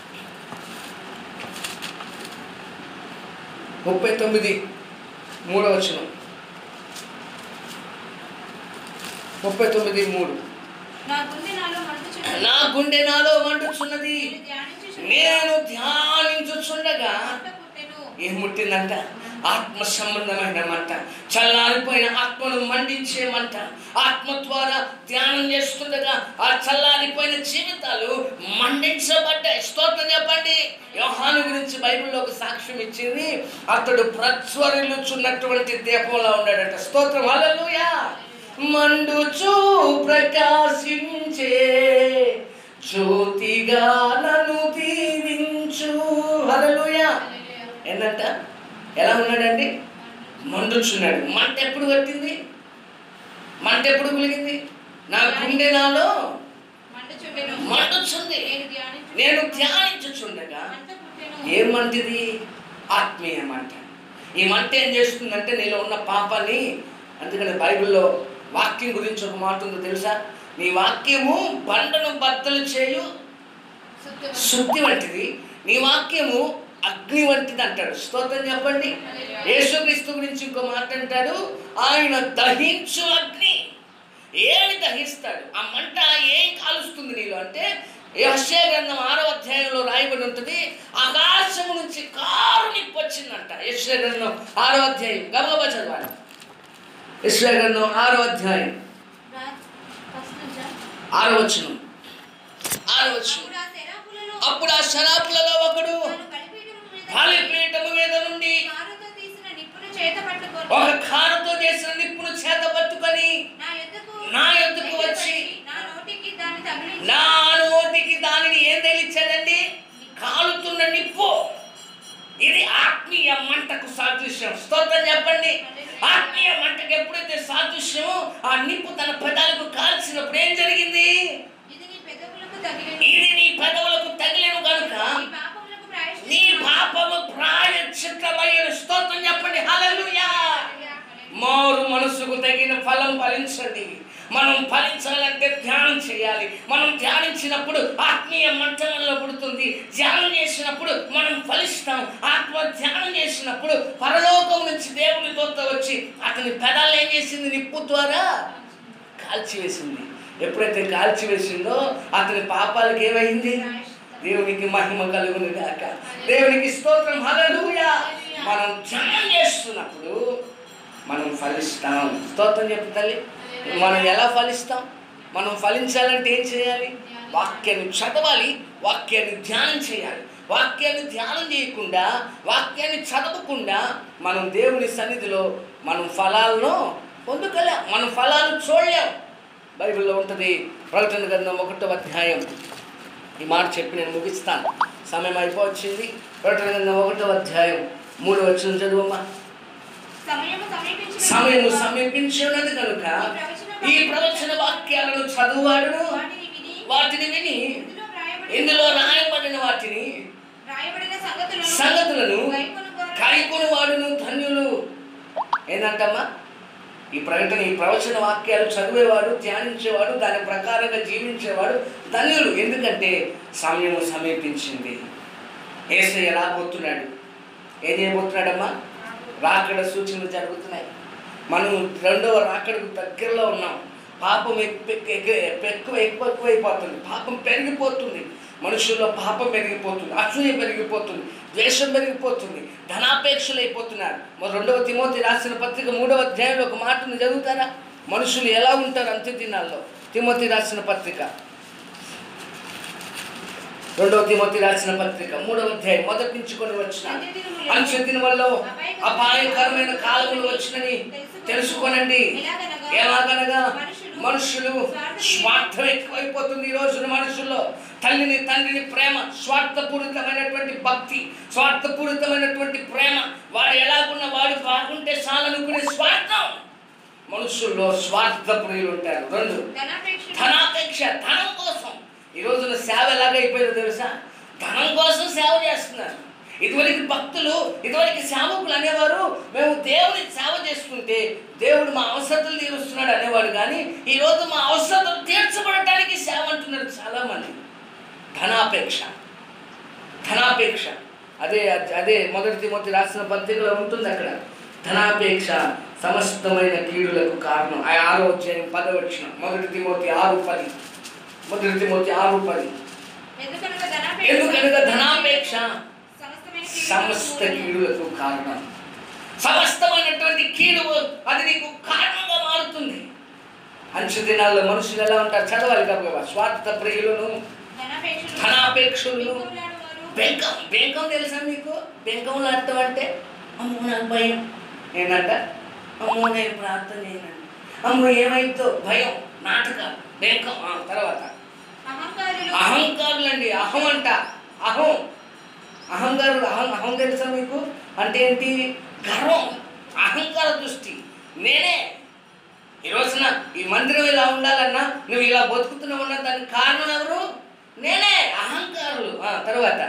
[SPEAKER 1] ముప్పై తొమ్మిది మూడవ వచనం ముప్పై తొమ్మిది మూడు
[SPEAKER 2] నా గుండె నాలో మండుచున్నది.
[SPEAKER 1] నా గుండె నాలో మండుచున్నది
[SPEAKER 2] నేను ధ్యానించుచున్న
[SPEAKER 1] నేను ధ్యానించుచుండగా
[SPEAKER 2] మంట పుట్టెను.
[SPEAKER 1] ఏం ముట్టిందంట ఆత్మ సంబంధమైన మంట చల్లారిపోయిన ఆత్మను మండించే మంట ఆత్మ ద్వారా ధ్యానం చేస్తుండగా ఆ చల్లారిపోయిన జీవితాలు మండించబడ్డాయి స్తోత్రం చెప్పండి యోహాను గురించి బైబిల్లో ఒక సాక్ష్యం ఇచ్చింది అతడు ప్రజ్వరిల్లుచున్నటువంటి దీపంలో ఉన్నాడట స్తోత్రం హల్లెలూయా మండుచు ప్రకాశించే జ్యోతిగా నన్ను దీవించు హల్లెలూయా
[SPEAKER 2] హల్లెలూయా.
[SPEAKER 1] ఏంటంట ఎలా ఉన్నాడండి మండుచున్నాడు మంట ఎప్పుడు పట్టింది మంట ఎప్పుడు కులిగింది నా గుండె నాలో
[SPEAKER 2] మండుచుండెను.
[SPEAKER 1] మండుచుంది
[SPEAKER 2] నేను ధ్యానించు-
[SPEAKER 1] నేను ధ్యానించుచుండగా
[SPEAKER 2] మంట పుట్టెను.
[SPEAKER 1] ఏం మంటిది ఆత్మీయ మంట ఈ మంట ఏం చేస్తుందంటే నీలో ఉన్న పాపాన్ని అందుకని బైబిల్లో వాక్యం గురించి ఒక మాట ఉందో తెలుసా నీ వాక్యము బండను బద్దలు చేయు
[SPEAKER 2] శుద్ధి-
[SPEAKER 1] శుద్ధి వంటిది నీ వాక్యము అగ్ని వంటిది అంటాడు స్తోత్రం చెప్పండి
[SPEAKER 2] హల్లెలూయా.
[SPEAKER 1] యేసుక్రీస్తు గురించి ఇంకో మాట అంటాడు ఆయన దహించు అగ్ని ఏమి దహిస్తాడు ఆ మంట ఏం కాలుస్తుంది నీలో అంటే యెషయా గ్రంథం ఆరో అధ్యాయంలో రాయబడి ఉంటుంది ఆకాశము నుంచి కారు నిప్పు వచ్చిందంట యెషయా గ్రంథం ఆరో అధ్యాయం గబగబా చదవాలి యెషయా గ్రంథం ఆరో అధ్యాయం
[SPEAKER 2] రా- ఫస్ట్ నుంచా?
[SPEAKER 1] ఆరో వచనం ఆరో వచనం
[SPEAKER 2] అప్పుడు ఆ శరాపులలో
[SPEAKER 1] అప్పుడు ఆ శరాపులలో ఒకడు
[SPEAKER 2] తాను బలిపీఠము మీద
[SPEAKER 1] బలిపీఠము మీద నుండి
[SPEAKER 2] కారుతో తీసిన నిప్పును చేత పట్టుకొని
[SPEAKER 1] ఒక కారుతో చేసిన నిప్పును చేత పట్టుకొని
[SPEAKER 2] నా యొద్దకు
[SPEAKER 1] నా యొద్దకు వచ్చి
[SPEAKER 2] నా నోటికి దాన్ని తగిలించి
[SPEAKER 1] నా నోటికి దానిని ఏం తెలిచాడండి కాలుతున్న నిప్పు ఇది ఆత్మీయ మంటకు సాదృశ్యం స్తోత్రం చెప్పండి ఆత్మీయ మంటకు ఎప్పుడైతే సాదృశ్యమో ఆ నిప్పు తన పెదాలకు కాల్చినప్పుడు ఏం జరిగింది
[SPEAKER 2] ఇది నీ పెదవులకు తగిలిన
[SPEAKER 1] ఇది నీ పెదవులకు తగిలేను కనుక
[SPEAKER 2] నీ పాపములకు ప్రాయశ్చిత్తం.
[SPEAKER 1] నీ పాపము ప్రాయచిత్తమైన స్తోత్రం చెప్పండి హల్లెలూయా
[SPEAKER 2] హల్లెలూయా, హల్లెలూయా.
[SPEAKER 1] మారు మనసు మనసుకు తగిన ఫలం ఫలించండి మనం ఫలించాలంటే ధ్యానం చేయాలి మనం ధ్యానించినప్పుడు ఆత్మీయ మంటలంలో పుడుతుంది ధ్యానం చేసినప్పుడు మనం ఫలిస్తాం ఆత్మ ధ్యానం చేసినప్పుడు పరలోకం నుంచి దేవుని దూత వచ్చి అతని పెదాలు ఏం చేసింది నిప్పు ద్వారా కాల్చివేసింది ఎప్పుడైతే కాల్చివేసిందో అతని పాపాలకు ఏమైంది దేవునికి మహిమ కలుగును గాక దేవునికి స్తోత్రం హల్లెలూయా మనం ధ్యానం చేస్తున్నప్పుడు మనం ఫలిస్తాం స్తోత్రం చెప్పు తల్లి మనం ఎలా ఫలిస్తాం మనం ఫలించాలంటే ఏం చేయాలి వాక్యాన్ని చదవాలి వాక్యాన్ని ధ్యానం చేయాలి వాక్యాన్ని ధ్యానం చేయకుండా వాక్యాన్ని చదవకుండా మనం దేవుని సన్నిధిలో మనం ఫలాలను పొందుకోలేం మనం ఫలాలు చూడలేం బైబిల్లో ఉంటుంది ప్రకటన గ్రంథం ఒకటో అధ్యాయం ఈ మాట చెప్పి నేను ముగిస్తాను సమయం అయిపోవచ్చింది ప్రకటన గ్రంథం ఒకటో అధ్యాయం మూడు వచ్చిన చదువమ్మా
[SPEAKER 2] సమయము సమీపించిన
[SPEAKER 1] సమయము సమీపించి ఉన్నది కనుక ఈ ప్రవచన వాక్యాలను చదువువాడును
[SPEAKER 2] వాటిని విని
[SPEAKER 1] వాటిని విని
[SPEAKER 2] ఇందులో వ్రాయబడి
[SPEAKER 1] ఇందులో రాయబడిన వాటిని
[SPEAKER 2] రాయబడిన సంగతులను
[SPEAKER 1] సంగతులను
[SPEAKER 2] గైకొను వారు-
[SPEAKER 1] కైకొని వాడును ధన్యులు ఏంటంటమ్మా ఈ ప్రకటన ఈ ప్రవచన వాక్యాలు చదివేవాడు ధ్యానించేవాడు దాని ప్రకారంగా జీవించేవాడు ధన్యులు ఎందుకంటే సమయం సమీపించింది ఏసయ్య రాబోతున్నాడు ఏం చేయబోతున్నాడమ్మా రాకడ సూచనలు జరుగుతున్నాయి మనం రెండవ రాకడకు దగ్గరలో ఉన్నాం పాపం ఎక్కువ ఎక్కువ ఎక్కువ ఎక్కువైపోతుంది పాపం పెరిగిపోతుంది మనుషుల్లో పాపం పెరిగిపోతుంది అసూయ పెరిగిపోతుంది ద్వేషం పెరిగిపోతుంది ధనాపేక్షలు అయిపోతున్నారు మరి రెండవ తిమోతి రాసిన పత్రిక మూడవ అధ్యాయంలో ఒక మాటను చదువుతారా మనుషులు ఎలా ఉంటారు అంత్య దినాల్లో తిమోతి రాసిన పత్రిక రెండవ తిమోతి రాసిన పత్రిక మూడవ అధ్యాయం మొదటి నుంచి కొన్ని వచ్చిన అంచె దినములలో అపాయకరమైన కాలములు వచ్చినని తెలుసుకోనండి ఎలాగనగా మనుషులు స్వార్థం ఎక్కువైపోతుంది ఈ రోజున మనుషుల్లో తల్లిని తండ్రిని ప్రేమ స్వార్థపూరితమైనటువంటి భక్తి స్వార్థపూరితమైనటువంటి ప్రేమ వాడు ఎలాగున్న వాడు బాగుంటే చాలనుకునే స్వార్థం మనుషుల్లో స్వార్థ ప్రియులు ఉంటారు రెండు
[SPEAKER 2] ధనాపేక్ష
[SPEAKER 1] ధనాపేక్ష ధనం కోసం ఈ రోజున సేవ ఎలాగైపోయిందో తెలుసా ధనం కోసం సేవ చేస్తున్నారు ఇదివరకు భక్తులు ఇదివరకు సేవకులు అనేవారు మేము దేవుని సేవ చేసుకుంటే దేవుడు మా అవసరతలు తీరుస్తున్నాడు అనేవాడు కానీ ఈరోజు మా అవసరతలు తీర్చబడటానికి సేవ అంటున్నారు చాలామంది ధనాపేక్ష ధనాపేక్ష అదే అదే మొదటి తిమోతి రాసిన పత్రికలో ఉంటుంది అక్కడ ధనాపేక్ష సమస్తమైన కీడులకు కారణం ఆ ఆరో అధ్యాయం పదవచ్చిన మొదటి తిమోతి ఆరు పది మొదటి తిమోతి ఆరు పది
[SPEAKER 2] ఎందుకనగా ధనాపేక్ష
[SPEAKER 1] ఎందుకనగా ధనాపేక్ష
[SPEAKER 2] సమస్తమైన
[SPEAKER 1] సమస్త
[SPEAKER 2] కీడులకు
[SPEAKER 1] కీడులకు కారణం సమస్తమైనటువంటి కీడు అది నీకు కారణంగా మారుతుంది అంచు దినాల్లో మనుషులు ఎలా ఉంటారు చదవాలి కాబట్టి స్వార్థ ప్రియులను
[SPEAKER 2] ధనాపేక్షలు
[SPEAKER 1] ధనాపేక్షలను
[SPEAKER 2] బింకములాడువారు,
[SPEAKER 1] బెంకం బెంకం తెలుసా మీకు బెంకంలో అర్థం అంటే అమ్మో నాకు భయం ఏంటంట అమ్మో నేను ప్రార్థన చేయనండి అమ్మో ఏమైందో భయం నాటక బెంకం ఆ, తర్వాత
[SPEAKER 2] అహంకారులు
[SPEAKER 1] అహంకారులండి అహం అంట అహం అహంకారులు అహం అహం తెలుసా మీకు అంటే ఏంటి గర్వం అహంకార దృష్టి నేనే ఈ రోజున ఈ మందిరం ఇలా ఉండాలన్నా నువ్వు ఇలా బతుకుతున్నావన్నా దానికి కారణం ఎవరు నేనే అహంకారులు ఆ, తర్వాత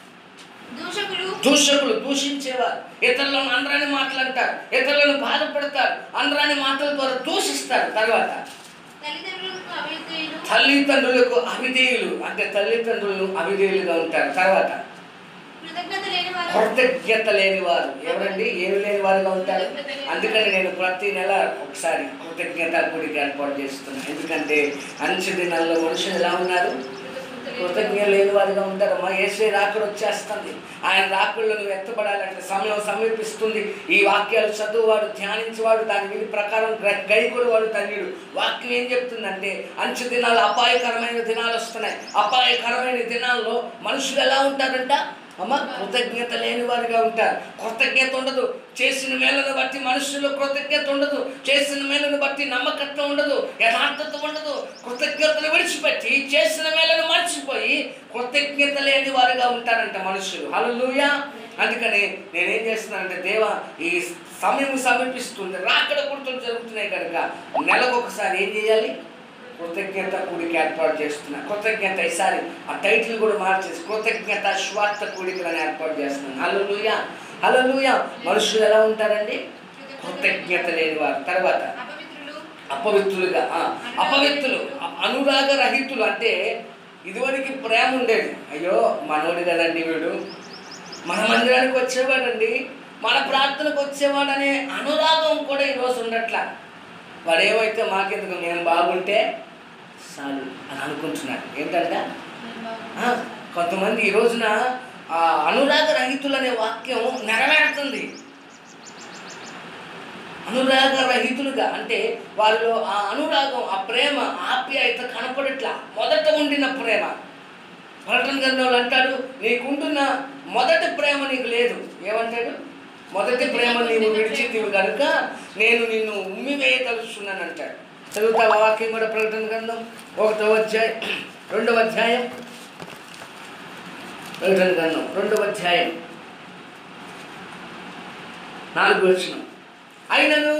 [SPEAKER 2] దూషకులు
[SPEAKER 1] దూషకులు దూషించేవారు ఇతరులను అందరాని మాట్లాడతారు ఇతరులను బాధపడతారు అందరాని మాటల ద్వారా దూషిస్తారు తర్వాత
[SPEAKER 2] తల్లిదండ్రులకు అవిధేయులు
[SPEAKER 1] తల్లిదండ్రులకు అవిధేయులు అంటే తల్లిదండ్రులు అవిధేయులుగా ఉంటారు తర్వాత
[SPEAKER 2] కృతజ్ఞత లేని వారు
[SPEAKER 1] కృతజ్ఞత లేని వారు ఎవరండి ఏమి లేని వారుగా ఉంటారు అందుకని నేను ప్రతి నెల ఒకసారి కృతజ్ఞత గుడికి ఏర్పాటు చేస్తున్నాను ఎందుకంటే అంచె దినాల్లో మనుషులు ఎలా ఉన్నారు కృతజ్ఞత లేని వారుగా ఉంటారు మా ఏసే రాకడ వచ్చేస్తుంది ఆయన రాకడలో నువ్వు ఎత్తపడాలంటే సమయం సమీపిస్తుంది ఈ వాక్యాలు చదువువాడు ధ్యానించేవాడు దాని విని ప్రకారం గైకుడు వాడు ధన్యుడు వాక్యం ఏం చెప్తుందంటే అంచె దినాలు అపాయకరమైన దినాలు వస్తున్నాయి అపాయకరమైన దినాల్లో మనుషులు ఎలా ఉంటారంట అమ్మ కృతజ్ఞత లేని వారిగా ఉంటారు కృతజ్ఞత ఉండదు చేసిన మేలను బట్టి మనుషులు కృతజ్ఞత ఉండదు చేసిన మేలను బట్టి నమ్మకత్వం ఉండదు యథార్థత ఉండదు కృతజ్ఞతను విడిచిపెట్టి చేసిన మేలను మర్చిపోయి కృతజ్ఞత లేని వారుగా ఉంటారంట మనుషులు హల్లెలూయా అందుకని నేనేం చేస్తున్నానంటే దేవా ఈ సమయం సమీపిస్తుంది రాకడ గుర్తులు జరుగుతున్నాయి కనుక నెలకు ఒకసారి ఏం చేయాలి కృతజ్ఞత కూడిక ఏర్పాటు చేస్తున్నా కృతజ్ఞత ఈసారి ఆ టైటిల్ కూడా మార్చేసి కృతజ్ఞత స్వార్థ కూడికలను ఏర్పాటు చేస్తున్నాను హలోలుయ హలోలుయ మనుషులు ఎలా ఉంటారండి కృతజ్ఞత లేని వారు తర్వాత
[SPEAKER 2] అపవిత్రులు
[SPEAKER 1] అపవిత్రులుగా ఆ, అపవిత్రులు అ- అనురాగ రహితులు అంటే ఇదివరకు ప్రేమ ఉండేది అయ్యో మనోడు కదండి వీడు మన మందిరానికి వచ్చేవాడండి మన ప్రార్థనకు వచ్చేవాడనే అనురాగం కూడా ఈరోజు ఉండట్లా వాడేమైతే మాకెందుకు మేము బాగుంటే చాలు అని అనుకుంటున్నాడు ఏంటంటే ఆ, కొంతమంది ఈ రోజున ఆ అనురాగ రహితులు అనే వాక్యం నెరవేరుతుంది అనురాగ రహితులుగా అంటే వారిలో ఆ అనురాగం ఆ ప్రేమ ఆప్యాయత కనపడట్లా మొదట ఉండిన ప్రేమ ప్రకటన గ్రంథంలో అంటాడు నీకుంటున్న మొదటి ప్రేమ నీకు లేదు ఏమంటాడు మొదటి ప్రేమ నీవు విడిచితివి కనుక నేను నిన్ను ఉమ్మివేయదలుచున్నాను అంటాడు చదువుతావా వాక్యం కూడా ప్రకటన గ్రంథం ఒకటో అధ్యాయం రెండవ అధ్యాయం ప్రకటన గ్రంథం రెండవ అధ్యాయం నాలుగు వచ్చిన అయినను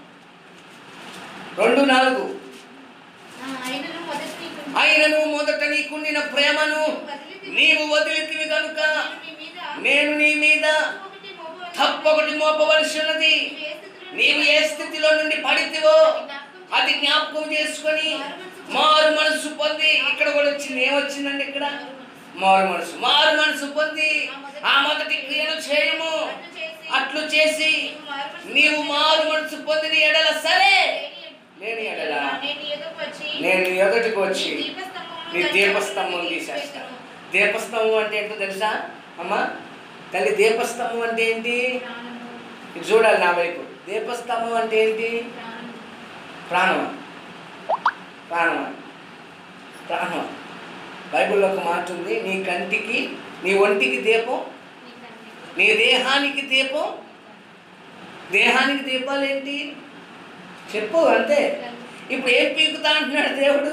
[SPEAKER 1] రెండు నాలుగు
[SPEAKER 2] ఆ, ఆయనను మొదట నీకు
[SPEAKER 1] అయినను మొదట నీకుండిన ప్రేమను నీవు వదిలితివి కనుక
[SPEAKER 2] నేను మీ మీద
[SPEAKER 1] నేను నీ మీద
[SPEAKER 2] ఒకటి మోపవలసి
[SPEAKER 1] తప్పొకటి మోపవలసి ఉన్నది
[SPEAKER 2] నీవు ఏ స్థితిలో
[SPEAKER 1] నీవు ఏ స్థితిలో నుండి పడితివో అది జ్ఞాపకం చేసుకొని మారు మనసు పొంది ఇక్కడ కూడా వచ్చింది ఏమొచ్చిందండి ఇక్కడ మారు మనసు మారు మనసు పొంది ఆ మొదటి క్రియను చేయము
[SPEAKER 2] అట్లు చేసి
[SPEAKER 1] అట్లు చేసి నీవు మారు మనసు పొందిన ఎడల సరే లేని ఎడల
[SPEAKER 2] నేను ఎదురుకు వచ్చి
[SPEAKER 1] నేను ఎదుటికి వచ్చి
[SPEAKER 2] నీ దీపస్తంభమును
[SPEAKER 1] నీ దీపస్తంభం తీసేస్తాను దీపస్తంభం అంటే ఏంటో తెలుసా అమ్మా తల్లి దీపస్తంభం అంటే ఏంటి
[SPEAKER 2] ప్రాణము,
[SPEAKER 1] ఇది చూడాలి నా వైపు దీపస్తంభం అంటే ఏంటి
[SPEAKER 2] ప్రాణము.
[SPEAKER 1] ప్రాణమా ప్రాణమా ప్రాణం బైబిల్లో ఒక మాట ఉంది నీ కంటికి నీ ఒంటికి దీపం
[SPEAKER 2] నీ కంటికి.
[SPEAKER 1] నీ దేహానికి దీపం దేహానికి దీపాలు ఏంటి చెప్పు అంతే ఇప్పుడు ఏం పీకుతా అంటున్నాడు దేవుడు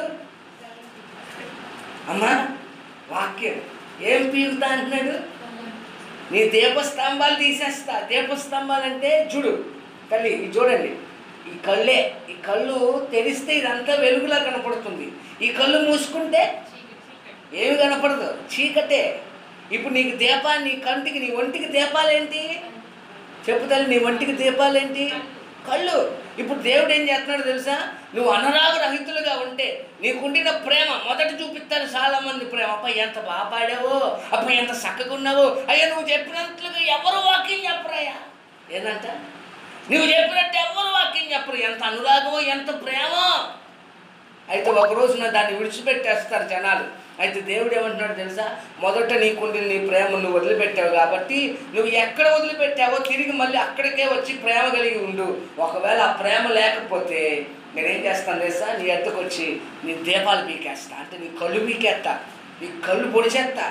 [SPEAKER 1] అమ్మా వాక్యం ఏం పీకుతా అంటున్నాడు నీ దీపస్తంభాలు తీసేస్తా దీపస్తంభాలు అంటే చూడు తల్లి ఇది చూడండి ఈ కళ్ళే ఈ కళ్ళు తెరిస్తే ఇదంతా వెలుగులా కనపడుతుంది ఈ కళ్ళు మూసుకుంటే ఏమి కనపడదు చీకటే ఇప్పుడు నీకు దీపా నీ కంటికి నీ ఒంటికి దీపాలేంటి చెప్పు తల్లి నీ ఒంటికి దీపాలేంటి కళ్ళు ఇప్పుడు దేవుడు ఏం చేస్తున్నాడు తెలుసా నువ్వు అనురాగ రహితులుగా ఉంటే నీకుండిన ప్రేమ మొదట చూపిస్తారు చాలా మంది ప్రేమ అప్ప ఎంత బాగా పాడావో అప్ప ఎంత చక్కగా ఉన్నావో అయ్యా నువ్వు చెప్పినట్లుగా ఎవరు వాక్యం చెప్పరయ్యా ఏంటంట నువ్వు చెప్పినట్టు ఎవరు వాక్యం చెప్పరు ఎంత అనురాగమో ఎంత ప్రేమో అయితే ఒక రోజున దాన్ని విడిచిపెట్టేస్తారు జనాలు అయితే దేవుడు ఏమంటున్నాడు తెలుసా మొదట నీకుండి నీ ప్రేమ నువ్వు వదిలిపెట్టావు కాబట్టి నువ్వు ఎక్కడ వదిలిపెట్టావో తిరిగి మళ్ళీ అక్కడికే వచ్చి ప్రేమ కలిగి ఉండు ఒకవేళ ఆ ప్రేమ లేకపోతే నేనేం చేస్తాను తెలుసా నీ ఎద్దకు వచ్చి నీ దీపాలు పీకేస్తా అంటే నీ కళ్ళు పీకేస్తా నీ కళ్ళు పొడిచేస్తా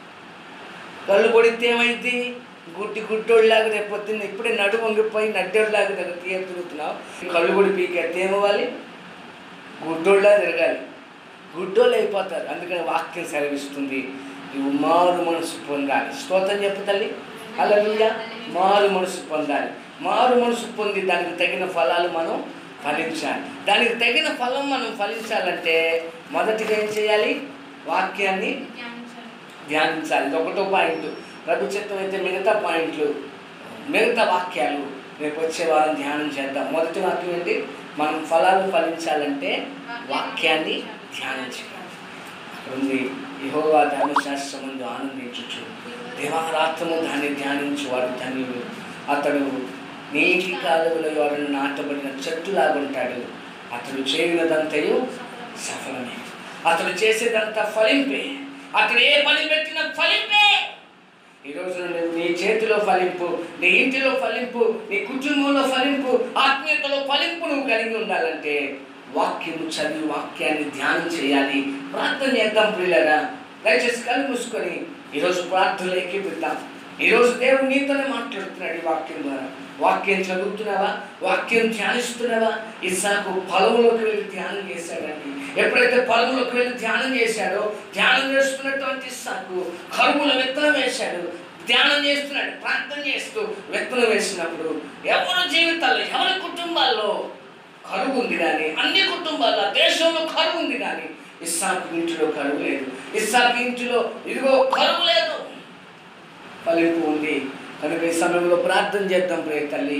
[SPEAKER 1] కళ్ళు పొడితే ఏమైంది గుడ్డి గుడ్డోళ్ళలాగా రేపు పొద్దున్న ఇప్పుడే నడు వంగిపోయి నడ్డోళ్ళలాగా దగ్గర తీయ తిరుగుతున్నావు కళ్ళు పొడి పీకేస్తే ఏమవ్వాలి గుడ్డోళ్ళ తిరగాలి గుడ్డోళ్ళు అయిపోతారు అందుకని వాక్యం సెలవిస్తుంది నువ్వు మారు మనసు పొందాలి స్తోత్రం చెప్పు తల్లి అలా మారు మనసు పొందాలి మారు మనసు పొంది దానికి తగిన ఫలాలు మనం ఫలించాలి దానికి తగిన ఫలం మనం ఫలించాలంటే మొదటిగా ఏం చేయాలి వాక్యాన్ని
[SPEAKER 2] ధ్యానించాలి.
[SPEAKER 1] ధ్యానించాలి ఇది ఒకటో పాయింట్ ప్రభు చిత్తం అయితే మిగతా పాయింట్లు మిగతా వాక్యాలు రేపు వచ్చే వారం ధ్యానం చేద్దాం మొదటి వాక్యం ఏంటి మనం ఫలాలు ఫలించాలంటే వాక్యాన్ని ధ్యానించాలి అక్కడ ఉంది యహోవా ధర్మశాస్త్రం ముందు ఆనందించచ్చు దేవారాత్రము దాన్ని ధ్యానించువాడు ధన్యుడు అతడు నీటి కాలువలో ఎవరిని నాటబడిన చెట్టులాగుంటాడు అతడు చేయునదంతయు సఫలమే అతడు చేసేదంతా ఫలింపే అతడు ఏ పని పెట్టినా ఫలింపే ఈ రోజు నువ్వు నీ చేతిలో ఫలింపు నీ ఇంటిలో ఫలింపు నీ కుటుంబంలో ఫలింపు ఆత్మీయతలో ఫలింపు నువ్వు కలిగి ఉండాలంటే వాక్యము చదివి వాక్యాన్ని ధ్యానం చేయాలి ప్రార్థన చేద్దాం పిల్లరా దయచేసి కళ్ళు మూసుకొని ఈరోజు ప్రార్థనలు ఎక్కిపిద్దాం ఈరోజు దేవుడు నీతోనే మాట్లాడుతున్నాడు ఈ వాక్యం ద్వారా వాక్యం చదువుతున్నావా వాక్యం ధ్యానిస్తున్నావా ఇస్సాకు పొలంలోకి వెళ్ళి ధ్యానం చేశాడండి ఎప్పుడైతే పొలంలోకి వెళ్ళి ధ్యానం చేశాడో ధ్యానం చేస్తున్నటువంటి ఇస్సాకు కరువుల విత్తనం వేశాడు ధ్యానం చేస్తున్నాడు ప్రార్థన చేస్తూ విత్తనం వేసినప్పుడు ఎవరి జీవితాల్లో ఎవరి కుటుంబాల్లో కరువు ఉంది కానీ అన్ని కుటుంబాల్లో దేశంలో కరువు ఉంది కానీ ఇస్సాకు ఇంటిలో కరువు లేదు ఇస్సాకు ఇంటిలో ఇదిగో కరువు లేదు ఫలింపు ఉంది కనుక ఈ సమయంలో ప్రార్థన చేద్దాం ప్రియ తల్లి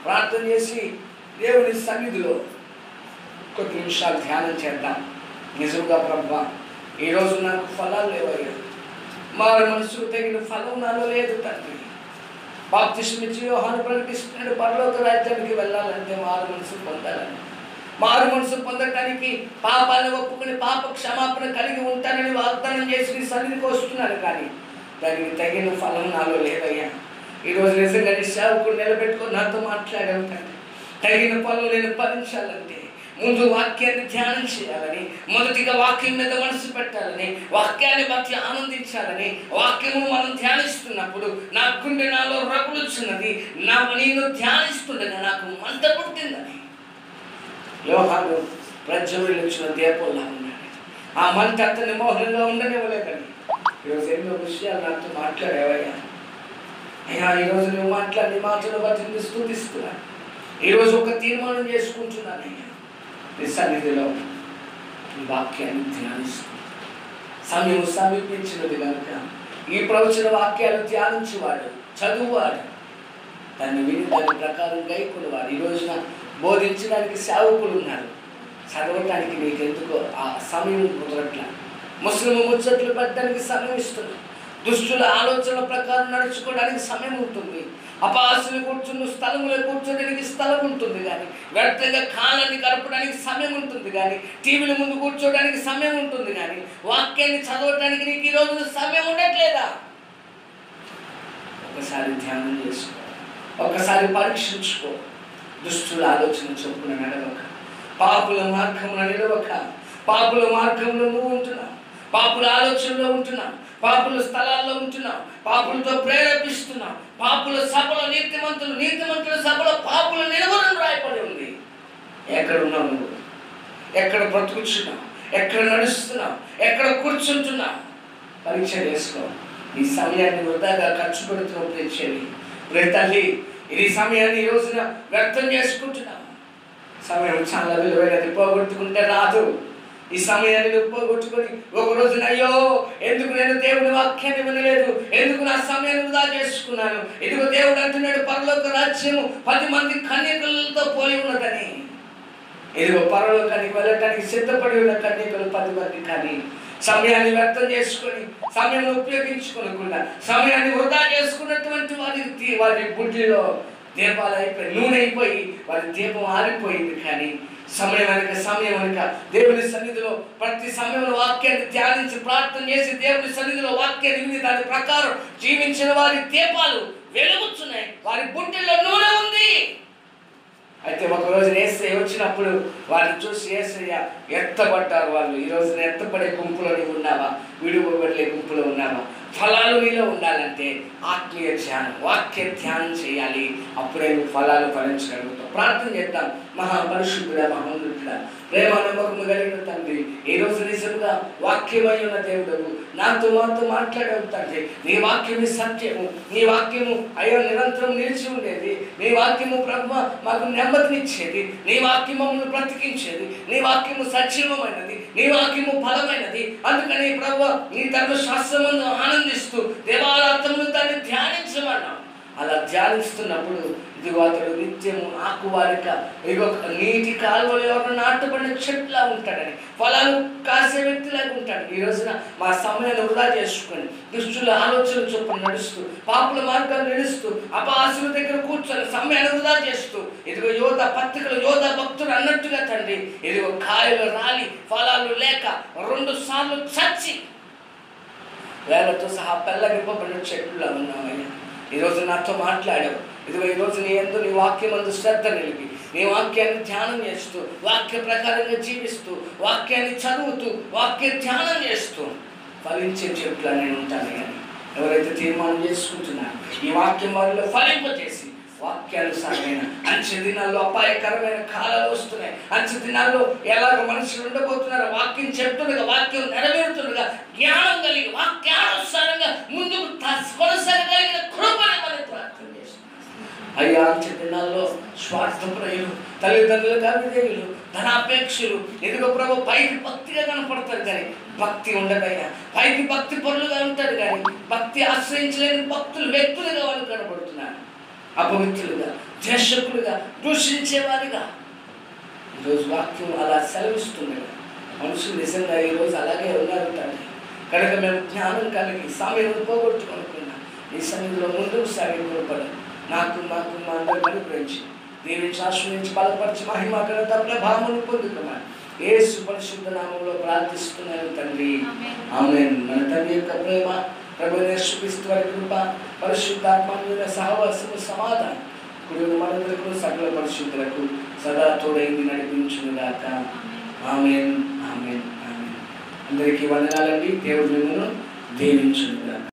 [SPEAKER 1] ప్రార్థన చేసి దేవుని సన్నిధిలో కొద్ది నిమిషాలు ధ్యానం చేద్దాం నిజంగా ప్రభా ఈరోజు నాకు ఫలాలు లేవయ్యా మారు మనసుకు తగిన ఫలం నాలో లేదు తండ్రి బాప్తిష్మిచ్చి యోహాను ప్రకటిస్తున్నాడు పరలోక రాజ్యానికి వెళ్ళాలంటే మారు మనసు పొందాలని మారు మనసు పొందటానికి పాపాలను ఒప్పుకొని పాప క్షమాపణ కలిగి ఉంటానని వాగ్దానం చేసి నీ సన్నిధికి వస్తున్నాను కానీ దానికి తగిన ఫలం నాలో లేదయ్యా ఈరోజు నిజంగా నీ సేవకుడు నిలబెట్టుకొని నాతో మాట్లాడావు తండ్రి తగిన ఫలం నేను ఫలించాలంటే ముందు వాక్యాన్ని ధ్యానం చేయాలని మొదటిగా వాక్యం మీద మనసు పెట్టాలని వాక్యాన్ని బట్టి ఆనందించాలని వాక్యము మనం ధ్యానిస్తున్నప్పుడు నా గుండె నాలో రగులుచున్నది నా నేను ధ్యానిస్తుండగా నాకు మంట పుట్టిందని యోహాను ప్రజ్వలించిన దీపంలా ఉన్నాడు ఆ మంట అతని మోహనంగా ఉండనివ్వలేదండి ఈరోజు ఎన్నో విషయాలు నాతో మాట్లాడేవయ్యా అయ్యా ఈరోజు నువ్వు మాట్లాడి మాటలు బట్టి నిన్ను స్థుతిస్తున్నాను ఈరోజు ఒక తీర్మానం చేసుకుంటున్నానయ్యా నీ సన్నిధిలో ఈ వాక్యాన్ని ధ్యానిస్తూ సమయం సమీపించినది కనుక ఈ ప్రవచన వాక్యాలు ధ్యానించేవాడు చదువువాడు దాన్ని విని దాని ప్రకారం గైకునేవాడు ఈ రోజున బోధించడానికి సేవకులు ఉన్నారు చదవటానికి నీకు ఎందుకో ఆ సమయం కుదరట్ల ముస్లిం ముచ్చట్లు పెట్టడానికి సమయం ఇస్తున్నాం దుష్టుల ఆలోచనల ప్రకారం నడుచుకోవడానికి సమయం ఉంటుంది అపాసులు కూర్చున్న స్థలములో కూర్చోడానికి స్థలం ఉంటుంది కానీ వ్యర్థంగా కాలాన్ని గడపడానికి సమయం ఉంటుంది కానీ టీవీల ముందు కూర్చోడానికి సమయం ఉంటుంది కానీ వాక్యాన్ని చదవటానికి నీకు ఈ రోజు సమయం ఉండట్లేదా ఒకసారి ధ్యానం చేసుకో ఒకసారి పరీక్షించుకో దుష్టుల ఆలోచన చొప్పున నడవక పాపుల మార్గంలో నిలవక పాపుల మార్గంలో నువ్వు ఉంటున్నావు పాపుల ఆలోచనలో ఉంటున్నావు పాపుల స్థలాల్లో ఉంటున్నావు పాపులతో ప్రేరేపిస్తున్నావు పాపుల సభలో నీతిమంతులు నీతిమంతుల సభలో పాపుల నిలవడం రాయబడి ఉంది ఎక్కడ ఉన్నావు నువ్వు ఎక్కడ బ్రతుకుతున్నావు ఎక్కడ నడుస్తున్నావు ఎక్కడ కూర్చుంటున్నావు పరీక్ష చేసుకో ఈ సమయాన్ని వృధాగా ఖర్చు పెడుతున్నావు తెచ్చేది రే తల్లి ఇది సమయాన్ని ఈ రోజున వ్యర్థం చేసుకుంటున్నావు సమయం చాలా విలువైనది పోగొట్టుకుంటే రాదు ఈ సమయాన్ని నువ్వు పోగొట్టుకొని ఒక రోజున అయ్యో ఎందుకు నేను దేవుని వాక్యాన్ని వినలేదు ఎందుకు నా సమయాన్ని వృధా చేసుకున్నాను ఇదిగో దేవుడు అంటున్నాడు పరలోక రాజ్యము పది మంది కన్యకలతో పోలి ఉన్నదని ఇదిగో పరలోకానికి వెళ్ళటానికి సిద్ధపడి ఉన్న కన్యకలు పది మంది కానీ సమయాన్ని వ్యర్థం చేసుకొని సమయాన్ని ఉపయోగించుకోనకుండా సమయాన్ని వృధా చేసుకున్నటువంటి వారి తీ- వారి బుడ్డిలో దీపాలు అయిపోయి నూనె అయిపోయి వారి దీపం ఆరిపోయింది కానీ సమయం అనక సమయం అనక దేవుని సన్నిధిలో ప్రతి సమయంలో వాక్యాన్ని ధ్యానించి ప్రార్థన చేసి దేవుని సన్నిధిలో వాక్యాన్ని విని దాని ప్రకారం జీవించిన వారి దీపాలు వెలుగుతున్నాయి వారి బుడ్డిలో నూనె ఉంది అయితే ఒక రోజు ఏసయ్య వచ్చినప్పుడు వారిని చూసి ఏసయ్య ఎత్తబడ్డారు వాళ్ళు ఈ రోజున ఎత్తపడే గుంపులో నీవు ఉన్నావా విడువబడే గుంపులో ఉన్నావా ఫలాలు నీలో ఉండాలంటే ఆత్మీయ ధ్యానం వాక్య ధ్యానం చేయాలి అప్పుడే నువ్వు ఫలాలు ఫలించగలుగుతావు ప్రార్థన చేద్దాం మహాపరిశుద్ధుడ మహోన్నతుడ ప్రేమ నమ్మకము కలిగిన తండ్రి ఈ రోజు నిజంగా వాక్యమై ఉన్న దేవుడు నాతో మాతో మాట్లాడవు తండ్రి నీ వాక్యము సత్యము నీ వాక్యము అయ్యో నిరంతరం నిలిచి ఉండేది నీ వాక్యము ప్రభు మాకు నెమ్మదినిచ్చేది నీ వాక్యము మమ్మల్ని బ్రతికించేది నీ వాక్యము సజీవమైనది నీ వాక్యము ఫలమైనది అందుకని ప్రభు నీ ధర్మశాస్త్రమును ఆనందిస్తూ దేవాలయమును దాన్ని ధ్యానించమన్నావు అలా ధ్యానిస్తున్నప్పుడు ఇదిగో అతడు నిత్యము ఆకువారిక ఇదిగో నీటి కాలువలో ఎవరు నాటుబడిన చెట్లా ఉంటాడని ఫలాలు కాసే వ్యక్తిలాగా ఉంటాడు ఈ రోజున మా సమయాన్ని వృధా చేసుకొని దుష్టుల ఆలోచన చొప్పున నడుస్తూ పాపుల మార్గాలు నడుస్తూ అపాసుల దగ్గర కూర్చొని సమయాన్ని వృధా చేస్తూ ఇదిగో యోధ పత్రికలు యోధ భక్తులు అన్నట్టుగా తండ్రి ఇదిగో కాయలు రాలి ఫలాలు లేక రెండు సార్లు చచ్చి వేలతో సహా పెళ్ళగింపబడిన చెట్టులా ఉన్నామయ్యా ఈరోజు నాతో మాట్లాడావు ఇదిగో ఈరోజు నీ ఎందు నీ వాక్యం అందు శ్రద్ధ నిలిపి నీ వాక్యాన్ని ధ్యానం చేస్తూ వాక్య ప్రకారంగా జీవిస్తూ వాక్యాన్ని చదువుతూ వాక్య ధ్యానం చేస్తూ ఫలించే చెట్లా నేను ఉంటాను కానీ ఎవరైతే తీర్మానం చేసుకుంటున్నారో ఈ వాక్యం వారిలో ఫలింపజేసి వాక్యానుసారమైన అంచె దినాల్లో అపాయకరమైన కాలాలు వస్తున్నాయి అంచె దినాల్లో ఎలాగ మనుషులు ఉండబోతున్నారో వాక్యం చెప్తుండగా వాక్యం నెరవేరుతుండగా జ్ఞానం కలిగి వాక్యానుసారంగా ముందుకు త- కొనసాగగలిగిన కృపని మనం ప్రార్థన చేస్తున్నాం అయ్యా అంచె దినాల్లో స్వార్థప్రయులు తల్లిదండ్రులుగా విధేయులు ధనాపేక్షలు ఎదుగు ప్రభు పైకి భక్తిగా కనపడతారు కానీ భక్తి ఉండదయ్యా పైకి భక్తి పరులుగా ఉంటారు కానీ భక్తి ఆశ్రయించలేని భక్తులు వ్యక్తులుగా వాళ్ళు కనపడుతున్నారు అపవిత్రులుగా ద్వేషకులుగా దూషించేవారిగా ఈరోజు వాక్యం అలా సెలవిస్తుంది మనుషులు నిజంగా ఈరోజు అలాగే ఉన్నారు తండ్రి కనుక మేము జ్ఞానం కలిగి సమయం పోగొట్టుకునుకున్నా ఈ సన్నిధిలో ముందుకు సాగి కృపడు నాకు మాకు మా అందరూ అనుగ్రహించి దీవించి ఆశ్రయించి బలపరిచి మహిమ ఘనత ప్రభావమును పొందుకున్నాను ఏసు పరిశుద్ధ నామంలో ప్రార్థిస్తున్నాను తండ్రి
[SPEAKER 2] ఆమేన్.
[SPEAKER 1] ఆమేన్ మన తండ్రి యొక్క ప్రేమ ప్రభు యేసుక్రీస్తు వారి కృప పరిశుద్ధాత్మ సహవాసము సమాధానం కుడి మనందరికీ సకల పరిశుద్ధులకు సదా తోడైంది నడిపించునుగాక ఆమెన్ ఆమెన్ ఆమెన్ అందరికీ వందనాలండి దేవుడు మిమ్మల్ని దీవించునుగాక